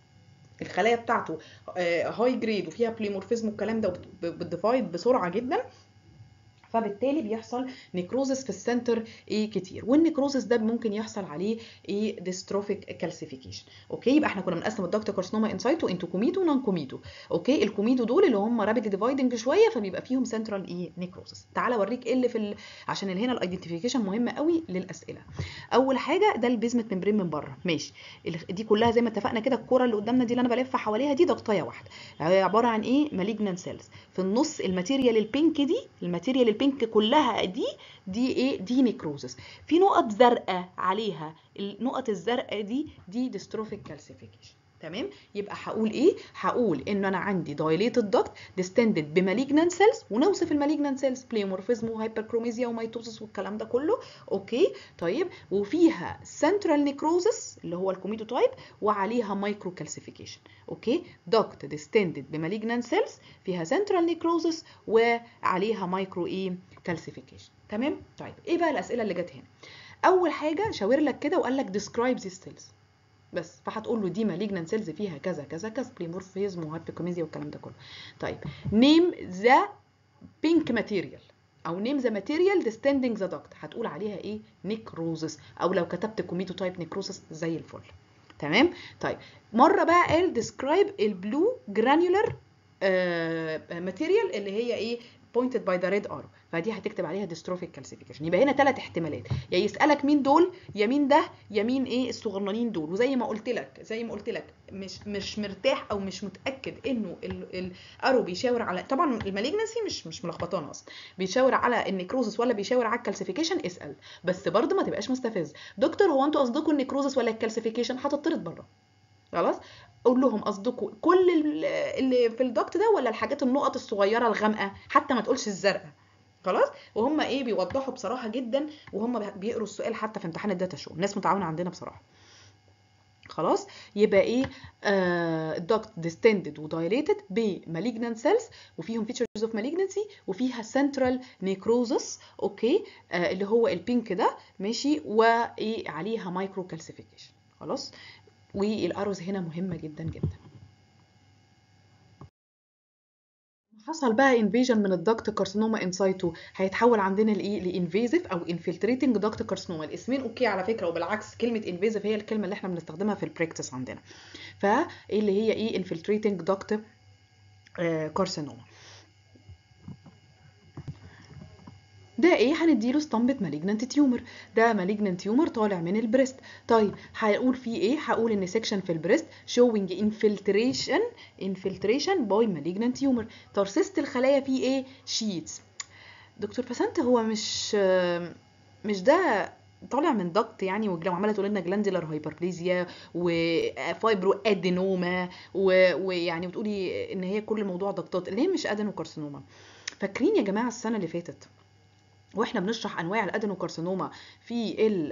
S1: الخلايا بتاعته هاي جريد وفيها بليمورفيزم والكلام ده بتديفايد بسرعه جدا فبالتالي بيحصل نيكروزس في السنتر ايه كتير والنيكروزس ده ممكن يحصل عليه ايه ديستروفيك كالسيفيكيشن اوكي يبقى احنا كنا بنقسم الدكتور كارسينوما انسايتو انتو كوميدو ونون كوميدو اوكي الكوميدو دول اللي هم رابيد ديفايدنج شويه فبيبقى فيهم سنترال ايه نيكروزس تعالى اوريك ايه اللي في ال... عشان هنا الايدنتيفيكيشن مهم قوي للاسئله اول حاجه ده البيزمنت ممبرين من بره ماشي دي كلها زي ما اتفقنا كده الكره اللي قدامنا دي اللي انا بلف حواليها دي ضغطايه واحده هي عباره عن ايه مالجنان سيلز في النص الماتيريال البينك دي الماتيريال البينك كلها دي دي ايه دي نيكروزس في نقط زرقاء عليها النقط الزرقاء دي دي ديستروفيك كالسيفيكيشن تمام يبقى هقول ايه هقول ان انا عندي دايليتد دكت ديستندد بمالجنان سيلز ونوصف المالجنان سيلز بليمورفيزم وهايبركروميزيا وميتوسس والكلام ده كله اوكي طيب وفيها سنترال نيكروزس اللي هو الكوميدو تايب وعليها مايكرو كالسيفيكيشن اوكي دكت ديستندد بمالجنان سيلز فيها سنترال نيكروزس وعليها مايكرو ايه كالسيفيكيشن تمام طيب ايه بقى الاسئله اللي جت هنا اول حاجه شاور لك كده وقال لك ديسكرايب ذيس سيلز بس فهتقول له دي مالجنان سيلز فيها كذا كذا كذا بليمورفيزم وهايبوكوميزيا والكلام ده كله طيب نيم ذا بينك ماتيريال او نيم ذا ماتيريال ديستندنج ذا دكت هتقول عليها ايه نيكروزس او لو كتبت كوميتو تايب نيكروزس زي الفل تمام طيب مره بقى قال ديسكرايب البلو جرانيولار ماتيريال اللي هي ايه pointed by the red arrow فدي هتكتب عليها dystrophic calcification يبقى هنا ثلاث احتمالات يا يسالك مين دول يا مين ده يا مين ايه الصغننين دول وزي ما قلت لك زي ما قلت لك مش مش مرتاح او مش متاكد انه الارو بيشاور على طبعا المالجنسي مش مش ملخبطانه اصلا بيشاور على النيكروزس ولا بيشاور على الكالسيفيكيشن اسال بس برضه ما تبقاش مستفز دكتور هو انتوا قصدكم النيكروزس ولا الكالسيفيكيشن هتطرد بره خلاص قول لهم قصدكم كل اللي في الضغط ده ولا الحاجات النقط الصغيره الغامقه حتى ما تقولش الزرقاء خلاص وهم ايه بيوضحوا بصراحه جدا وهم بيقروا السؤال حتى في امتحان الداتا شو الناس متعاونه عندنا بصراحه خلاص يبقى ايه آه الدكت ديستندد ودايليتد بمالجنان سيلز وفيهم فيتشرز اوف مالجنسي وفيها سنترال نيكروزس اوكي آه اللي هو البينك ده ماشي وايه عليها مايكرو كالسيفيكيشن خلاص والاروز هنا مهمه جدا جدا حصل بقى انفيجن من الدكت كارسينوما انسايتو هيتحول عندنا لايه لانفيزيف او انفلتريتنج دكت كارسينوما الاسمين اوكي على فكره وبالعكس كلمه انفيزيف هي الكلمه اللي احنا بنستخدمها في البراكتس عندنا فاللي هي ايه انفلتريتنج دكت كارسينوما ده ايه هنديله اسطمبة مالجنانت تيومر ده مالجنانت تيومر طالع من البريست طيب هقول فيه ايه هقول ان سيكشن في البريست شوينج انفلتريشن انفلتريشن باي مالجنانت تيومر ترسيست الخلايا فيه ايه شيتس دكتور بسنت هو مش مش ده طالع من ضغط يعني ولو عماله تقول لنا جلاندولار هايبربليزيا وفايبرو ادينوما ويعني بتقولي ان هي كل الموضوع ضغطات ليه مش ادينوكارسينوما فاكرين يا جماعه السنه اللي فاتت واحنا بنشرح انواع الادينوكارسينوما في ال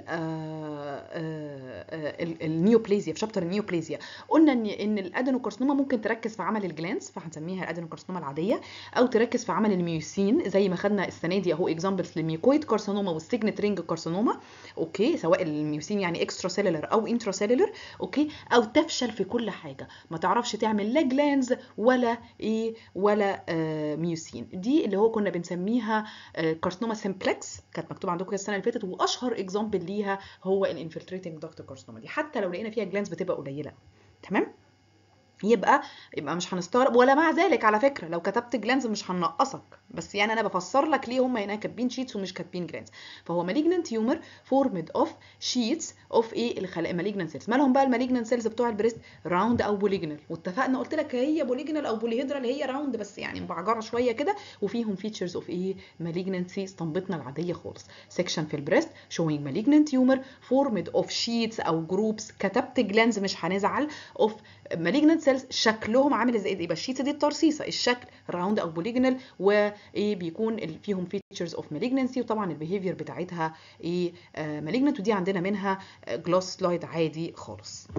S1: النيوبليزيا في شابتر النيوبليزيا قلنا ان ان الادينوكارسينوما ممكن تركز في عمل الجلانس فهنسميها الادينوكارسينوما العاديه او تركز في عمل الميوسين زي ما خدنا السنه دي اهو اكزامبلز للميوكويد كارسينوما والسيجنت رينج كارسينوما اوكي سواء الميوسين يعني اكسترا سيلولر او انترا سيلولر اوكي او تفشل في كل حاجه ما تعرفش تعمل لا جلانز ولا ايه ولا آه ميوسين دي اللي هو كنا بنسميها آه كارسينوما سمبلكس كانت مكتوبه عندكم السنه اللي فاتت واشهر اكزامبل ليها هو الانفلتريتنج دكت كارسينوما دي حتى لو لقينا فيها جلانز بتبقى قليله تمام يبقى يبقى مش هنستغرب ولا مع ذلك على فكره لو كتبت جلانز مش هننقصك بس يعني انا بفسر لك ليه هم هنا كاتبين شيتس ومش كاتبين جلانز فهو مالجنانت تيومر فورمد اوف شيتس اوف ايه الخلايا مالجنانت سيلز مالهم بقى المالجنانت سيلز بتوع البريست راوند او بوليجنال واتفقنا قلت لك هي بوليجنال او بوليهيدرال هي راوند بس يعني مبعجره شويه كده وفيهم فيتشرز اوف ايه مالجنانسي اسطمبتنا العاديه خالص سيكشن في البريست شوينج مالجنانت تيومر فورمد اوف شيتس او جروبس كتبت جلانز مش هنزعل اوف مالجنانت سيلز شكلهم عامل ازاي يبقى الشيتس دي الترصيصه الشكل راوند او بوليجنال وايه بيكون فيهم فيتشرز اوف مالجنسي وطبعا البيهيفير بتاعتها ايه مالجنت ودي عندنا منها جلوس سلايد عادي خالص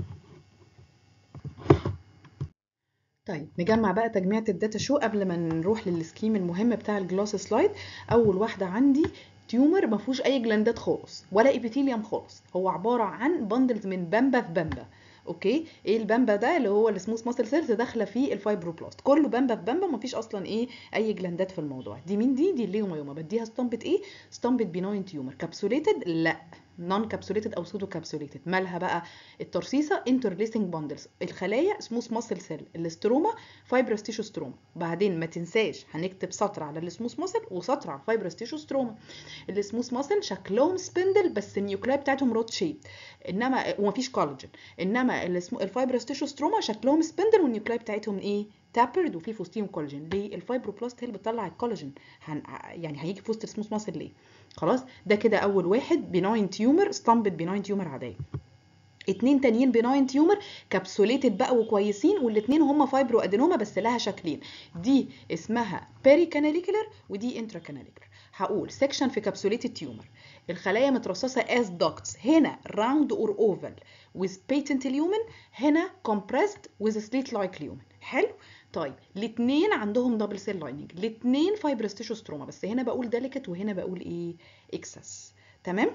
S1: طيب نجمع بقى تجميعة الداتا شو قبل ما نروح للسكيم المهم بتاع الجلوس سلايد اول واحده عندي تيومر ما فيهوش اي جلاندات خالص ولا ابيثيليوم خالص هو عباره عن بندلز من بامبا في بامبا اوكي ايه البامبا ده اللي هو السموث ماسل سيلز داخله فيه الفايبروبلاست كله بامبا في بامبا مفيش اصلا ايه اي جلاندات في الموضوع دي مين دي دي الليوميوما بديها اسطمبه ايه اسطمبه بيناين تيومر كابسوليتد لا نون كابسوليتد او سودو كابسوليتد مالها بقى الترسيسه انترليسنج باندلز الخلايا سموث ماسل سيل الاستروما فايبرس تيشو ستروما بعدين ما تنساش هنكتب سطر على السموث ماسل وسطر على الفايبرس تيشو ستروما السموث ماسل شكلهم سبندل بس النيوكلاي بتاعتهم روت شيب انما ومفيش كولاجين انما الفايبرس تيشو ستروما شكلهم سبندل والنيوكلاي بتاعتهم ايه تابرد وفي في وسطهم كولاجين ليه الفايبروبلاست هي اللي بتطلع الكولاجين هن... يعني هيجي في وسط السموث ماسل ليه خلاص ده كده اول واحد بيناين تيومر اسطمبة بيناين تيومر عاديه اتنين تانيين بيناين تيومر كابسوليتد بقى وكويسين والاتنين هما فايبرو ادينوما بس لها شكلين دي اسمها بيري كاناليكولر ودي انترا كاناليكولر هقول سيكشن في كابسوليتد تيومر الخلايا مترصصه as ducts هنا round or oval with patent lumen هنا compressed with slit like lumen حلو طيب الاثنين عندهم دبل سيل لايننج الاثنين فايبرس تيشو ستروما بس هنا بقول ديليكت وهنا بقول ايه اكسس تمام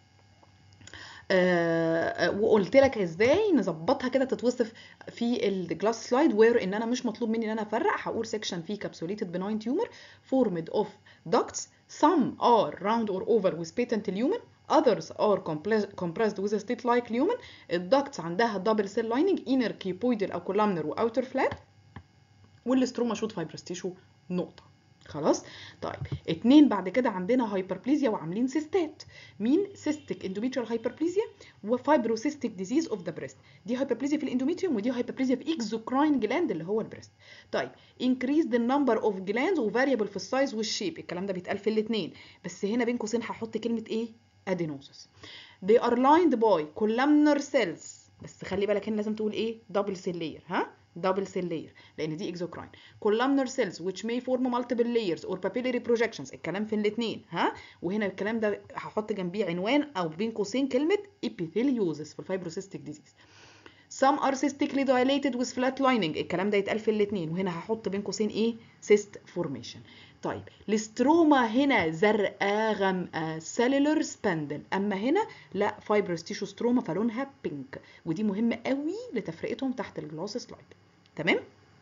S1: آه وقلت لك ازاي نظبطها كده تتوصف في الجلاس سلايد وير ان انا مش مطلوب مني ان انا افرق هقول سيكشن فيه كابسوليتد بناين تيومر فورمد اوف ducts some are round or oval with patent lumen others are compressed with a slit-like lumen الدكتس عندها double cell lining inner cuboidal او columnar و outer flat والاستروما شوت فايبرس تيشو نقطه خلاص طيب اتنين بعد كده عندنا هايبربليزيا وعاملين سيستات مين سيستيك اندوميتريال هايبربليزيا وفايبروسيستيك ديزيز اوف ذا بريست دي هايبربليزيا في الاندوميتريوم ودي هايبربليزيا في اكزوكراين جلاند اللي هو البريست طيب increase the number of glands وفاريبل في السايز والشيب الكلام ده بيتقال في الاثنين بس هنا بين قوسين هحط كلمه ايه adenosis they are lined by columnar cells بس خلي بالك هنا لازم تقول ايه double cell layer ها double cell layer لان دي exocrine columnar cells which may form multiple layers or papillary projections الكلام في الاثنين ها وهنا الكلام ده هحط جنبيه عنوان او بين قوسين كلمه epitheliosis في الفايبروسيستيك disease some are cystically dilated with flat lining الكلام ده يتقال في الاثنين وهنا هحط بين قوسين ايه cyst formation طيب الاستروما هنا زرقاء غامقه سيلولر سباندل اما هنا لا فايبرس تيشو ستروما فلونها بينك ودي مهمه قوي لتفرقتهم تحت الجلاس سلايد تمام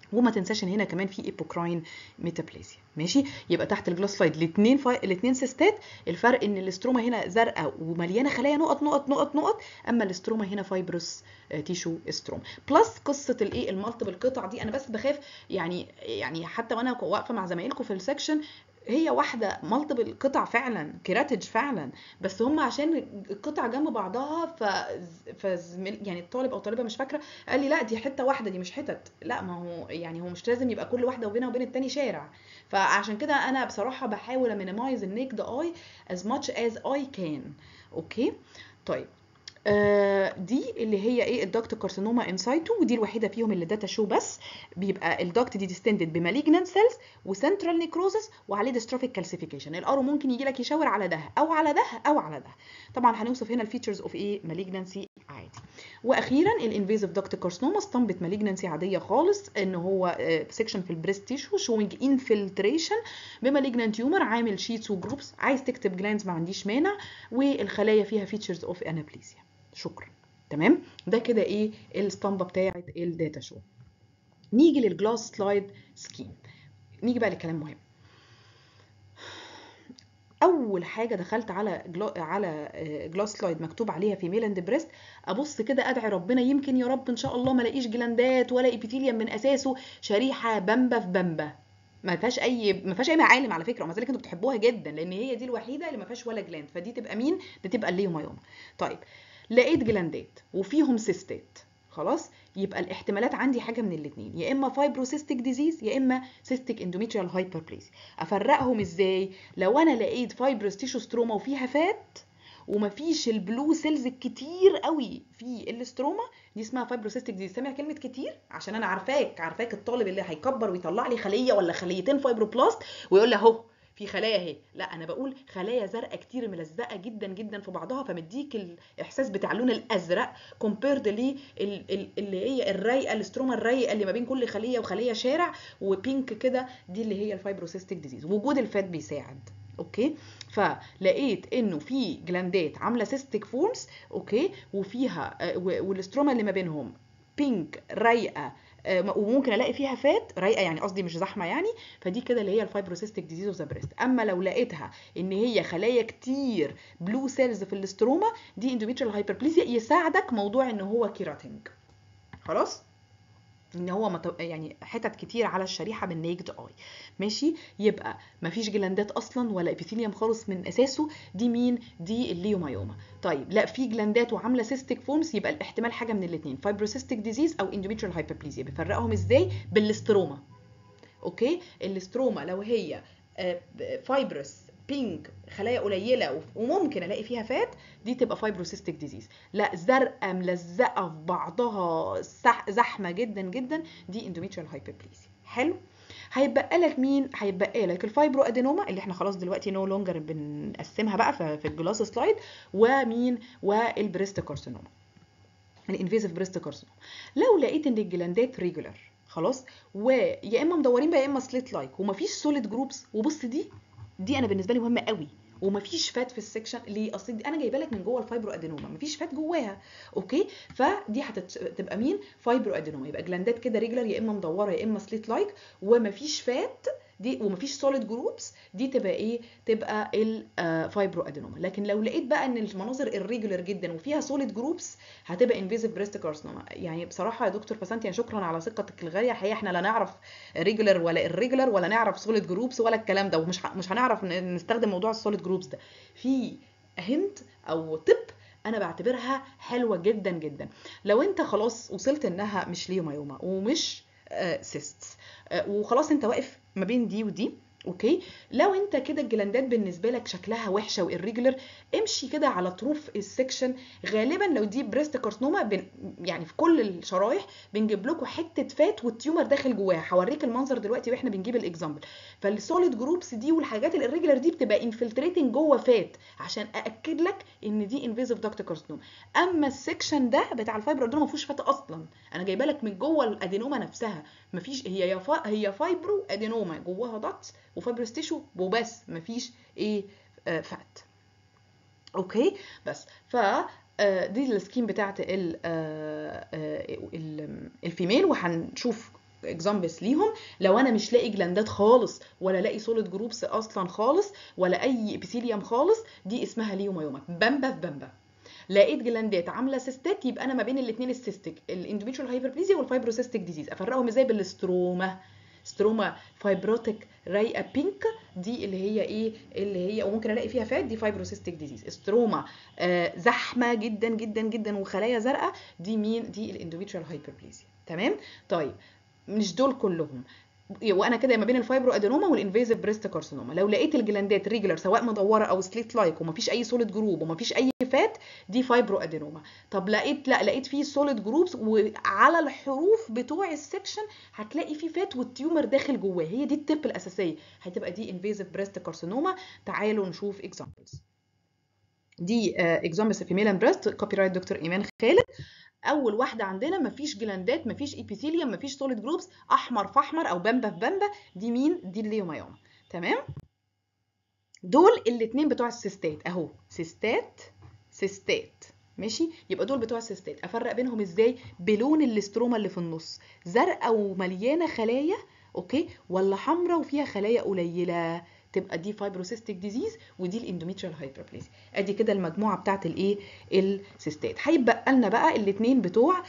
S2: وما تنساش ان هنا كمان في ايبوكراين ميتابليزيا ماشي يبقى تحت الجلاس سلايد الاثنين فا... الاثنين سيستات الفرق ان الاستروما هنا زرقاء ومليانه خلايا نقط نقط نقط نقط اما الاستروما هنا فايبروس تيشو استروم بلس قصه الايه المالتيبل قطع دي انا بس بخاف يعني يعني حتى وانا واقفه مع زمايلكم في السكشن هي واحده مالتيبل قطع فعلا كيراتج فعلا بس هم عشان القطع جنب بعضها ف فزميل يعني الطالب او الطالبه مش فاكره قال لي لا دي حته واحده دي مش حتت لا ما هو يعني هو مش لازم يبقى كل واحده وبينها وبين التاني شارع فعشان كده انا بصراحه بحاول امينيمايز النيك اي as much as I can اوكي طيب آه دي اللي هي ايه الدكت كارسينوما انسايتو ودي الوحيده فيهم اللي داتا شو بس بيبقى الدكت دي ديستندد بمالجنانت سيلز وسنترال نيكروزس وعليه ديستروفيك كالسيفيكيشن الارو ممكن يجي لك يشاور على ده او على ده او على ده طبعا هنوصف هنا الفيتشرز اوف ايه مالجنانسي عادي واخيرا الانفيزيف دكت كارسينوما اسطمبه مالجنانسي عاديه خالص ان هو سيكشن في البريست تيشو شوينج انفلتريشن بمالجنانت تيومر عامل شيتس وجروبس عايز تكتب جلاندز ما عنديش مانع والخلايا فيها فيتشرز اوف انابليزيا شكرا تمام ده كده ايه الاسطمبه بتاعه الداتا شو نيجي للجلاس سلايد سكيم نيجي بقى لكلام مهم اول حاجه دخلت على جلو... على جلاس سلايد مكتوب عليها فيميل اند بريست ابص كده ادعي ربنا يمكن يا رب ان شاء الله ما الاقيش جلاندات ولا ايبيثيليوم من اساسه شريحه بمبه في بمبه ما فيهاش اي ما فيهاش اي معالم على فكره ومع ذلك انتوا بتحبوها جدا لان هي دي الوحيده اللي ما فيهاش ولا جلاند فدي تبقى مين دي تبقى الليومايوما طيب لقيت جلاندات وفيهم سيستات خلاص يبقى الاحتمالات عندي حاجه من الاثنين يا اما فايبروسيستيك ديزيز يا اما سيستيك اندوميتريال هايبربليسيا افرقهم ازاي لو انا لقيت فايبروس تيشو ستروما وفيها فات ومفيش البلو سيلز الكتير قوي في الاستروما دي اسمها فايبروسيستيك ديزيز سامع كلمه كتير عشان انا عارفاك عارفاك الطالب اللي هيكبر ويطلع لي خليه ولا خليتين فايبروبلاست ويقول لي اهو في خلايا اهي لا انا بقول خلايا زرقاء كتير ملزقه جدا جدا في بعضها فمديك الاحساس بتاع اللون الازرق كومبيرد لي اللي هي الرايقه الاستروما الرايقه اللي ما بين كل خليه وخليه شارع وبينك كده دي اللي هي الفايبروسيستيك ديزيز وجود الفات بيساعد اوكي فلقيت انه في جلاندات عامله سيستيك فورمز اوكي وفيها والاستروما اللي ما بينهم بينك رايقه وممكن الاقي فيها فات رايقه يعني قصدي مش زحمه يعني فدي كده اللي هي الفايبروسيستيك ديزيز اوف ذا بريست اما لو لقيتها ان هي خلايا كتير بلو سيلز في الاستروما دي اندوميتريال هايبربليزيا يساعدك موضوع ان هو كيراتنج خلاص ان هو مت... يعني حتت كتير على الشريحه بالنيكد اي ماشي يبقى مفيش جلاندات اصلا ولا ابيثيليوم خالص من اساسه دي مين دي الليومايوما طيب لا في جلاندات وعامله سيستيك فورمز يبقى الاحتمال حاجه من الاثنين فايبروسيستيك ديزيز او اندوميتريال هايبربليزيا بنفرقهم ازاي بالاستروما اوكي الاستروما لو هي فايبروس بينك خلايا قليله وممكن الاقي فيها فات دي تبقى فايبروسيستيك ديزيز لا زرقاء ملزقه في بعضها زحمه جدا جدا دي اندوميتريال هايبربليزيا حلو هيبقى لك مين هيبقى لك الفايبرو ادينوما اللي احنا خلاص دلوقتي نو لونجر بنقسمها بقى في الجلاس سلايد ومين والبريست كارسينوما الانفيزيف بريست كارسينوما لو لقيت ان الجلاندات ريجولار خلاص ويا اما مدورين بقى يا اما سليت لايك ومفيش سوليد جروبس وبص دي دي انا بالنسبه لي مهمه قوي ومفيش فات في السكشن ليه اصل دي انا جايبه لك من جوه الفايبرو ادينوما مفيش فات جواها اوكي فدي هتبقى مين فايبرو ادينوما يبقى جلاندات كده ريجولار يا اما مدوره يا اما سليت لايك ومفيش فات دي ومفيش سوليد جروبس دي تبقى ايه تبقى الفايبرو ادينوما لكن لو لقيت بقى ان المناظر الريجولار جدا وفيها سوليد جروبس هتبقى انفيزيف بريست كارسينوما يعني بصراحه يا دكتور فسنتي يعني شكرا على ثقتك الغاليه الحقيقه احنا لا نعرف ريجولار ولا الريجولار ولا نعرف سوليد جروبس ولا الكلام ده ومش مش هنعرف نستخدم موضوع السوليد جروبس ده في هنت او تip انا بعتبرها حلوه جدا جدا لو انت خلاص وصلت انها مش ليومايوما ومش آه سيستس آه وخلاص انت واقف ما بين دي ودي اوكي لو انت كده الجلاندات بالنسبه لك شكلها وحشه والريجولر امشي كده على طروف السكشن غالبا لو دي بريست كارسنوما بن يعني في كل الشرايح بنجيب لكم حته فات والتيومر داخل جواها هوريك المنظر دلوقتي واحنا بنجيب الاكزامبل فالسوليد جروبس دي والحاجات الريجولر دي بتبقى انفلتريتنج جوه فات عشان ااكد لك ان دي انفيزيف داكت كارسنوما اما السكشن ده بتاع الفايبر ادينوما ما فيهوش فات اصلا انا جايبه لك من جوه الادينوما نفسها مفيش هي يا فا هي فايبرو ادينوما جواها داكتس وفايبرس تيشو وبس مفيش ايه آه فات اوكي بس ف دي السكيم بتاعت الفيميل وهنشوف اكزامبلز ليهم لو انا مش لاقي جلاندات خالص ولا لاقي سوليد جروبس اصلا خالص ولا اي ابيثيليوم خالص دي اسمها ليومايوما بامبا في بامبا لقيت جلاندات عامله سيستات يبقى انا ما بين الاثنين السيستيك الاندوميتريال هايبربليزيا والفايبروسيستيك ديزيز افرقهم ازاي بالستروما ستروما فايبروتيك رايقه بينك دي اللي هي ايه اللي هي وممكن الاقي فيها فات دي فايبروسيستيك ديزيز ستروما آه زحمه جدا جدا جدا وخلايا زرقاء دي مين دي الاندوميتريال هايبربليزيا تمام طيب مش دول كلهم وانا كده ما بين الفايبرو ادينوما والانفيزيف بريست كارسينوما لو لقيت الجلاندات ريجولار سواء مدوره او سليت لايك ومفيش اي سوليد جروب ومفيش اي فات دي فايبرو ادينوما طب لقيت لا لقيت فيه سوليد جروبس وعلى الحروف بتوع السكشن هتلاقي فيه فات والتيومر داخل جواه هي دي التب الاساسيه هتبقى دي انفيزيف بريست كارسينوما تعالوا نشوف اكزامبلز دي اكزامبلز في ميلان بريست كوبي رايت دكتور ايمان خالد اول واحده عندنا مفيش جلاندات مفيش ايبيثيليوم مفيش سوليد جروبس احمر في احمر او بامبا في بامبا دي مين دي الليومايوما تمام دول الاثنين بتوع السيستات اهو سيستات سيستات ماشي يبقى دول بتوع السيستات افرق بينهم ازاي بلون الاستروما اللي في النص زرقاء ومليانه خلايا اوكي ولا حمراء وفيها خلايا قليله تبقى دي فايبروسيستيك ديزيز ودي الاندوميتريال هايبربليزيا ادي كده المجموعه بتاعت الايه السيستات هيبقى لنا بقى الاثنين بتوع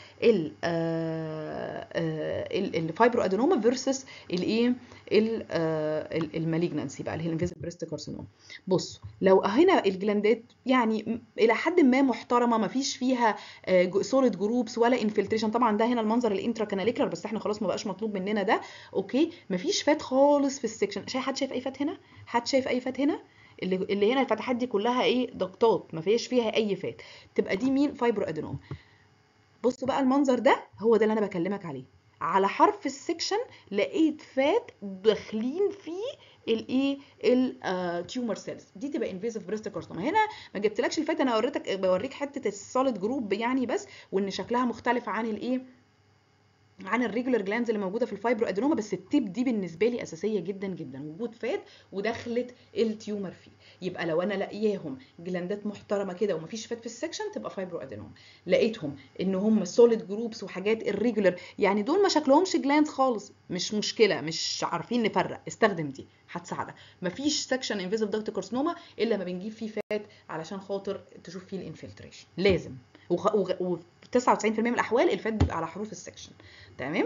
S2: الفايبرو ادينوما فيرسس الايه المالجنسي بقى اللي هي الانفيزيف بريست كارسينوما بصوا لو هنا الجلاندات يعني الى حد ما محترمه ما فيش فيها سوليد جروبس ولا انفلتريشن طبعا ده هنا المنظر الانترا كاناليكولار بس احنا خلاص ما بقاش مطلوب مننا ده اوكي ما فيش فات خالص في السكشن شايف حد شايف اي فات هنا حد شايف اي فات هنا اللي اللي هنا الفتحات دي كلها ايه ضغطات ما فيش فيها اي فات تبقى دي مين فايبرو ادينوم بصوا بقى المنظر ده هو ده اللي انا بكلمك عليه على حرف السكشن لقيت فات داخلين فيه الايه التيومر سيلز دي تبقى انفيزيف بريست كارسوما هنا ما جبتلكش الفات انا وريتك بوريك حته السوليد جروب يعني بس وان شكلها مختلف عن الايه عن الريجولار جلاندز اللي موجوده في الفايبرو ادينوما بس التيب دي بالنسبه لي اساسيه جدا جدا وجود فات ودخلت التيومر فيه يبقى لو انا لاقياهم جلاندات محترمه كده ومفيش فات في السكشن تبقى فايبرو ادينوما لقيتهم ان هم سوليد جروبس وحاجات الريجولار يعني دول ما شكلهمش جلاندز خالص مش مشكله مش عارفين نفرق استخدم دي هتساعدك مفيش سكشن انفيزيف داكت كارسينوما الا ما بنجيب فيه فات علشان خاطر تشوف فيه الانفلتريشن لازم وخ... وغ... و... 99% من الاحوال الفات بيبقى على حروف السكشن تمام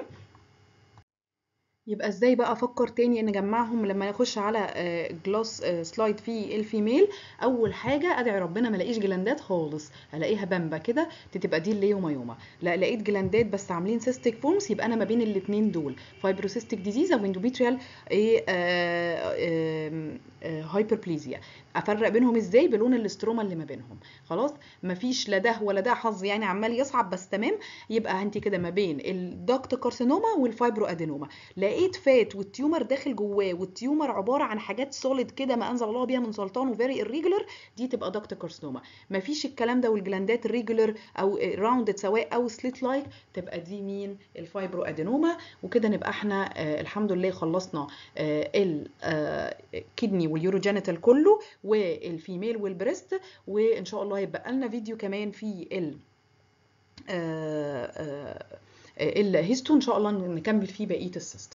S2: يبقى ازاي بقى افكر تاني ان اجمعهم لما نخش على جلاس سلايد فيه الفيميل اول حاجه ادعي ربنا ما الاقيش جلاندات خالص الاقيها بامبا كده تبقى دي الليومايوما لا لقيت جلاندات بس عاملين سيستيك فورمز يبقى انا ما بين الاثنين دول فايبروسيستيك ديزيز او اندوميتريال ايه هايبربليزيا افرق بينهم ازاي بلون الاستروما اللي ما بينهم خلاص مفيش لا ده ولا ده حظ يعني عمال يصعب بس تمام يبقى انت كده ما بين الدكت كارسينوما والفايبرو ادينوما لقيت فات والتيومر داخل جواه والتيومر عباره عن حاجات سوليد كده ما انزل الله بيها من سلطان وفيري irregular دي تبقى دكت كارسينوما مفيش الكلام ده والجلاندات الريجولر او راوندد سواء او سليت لايك تبقى دي مين الفايبرو ادينوما وكده نبقى احنا آه الحمد لله خلصنا آه الكدني واليوروجينيتال كله والفيميل والبريست وان شاء الله يبقى لنا فيديو كمان في ال الهيستو ان شاء الله نكمل فيه بقيه السيستم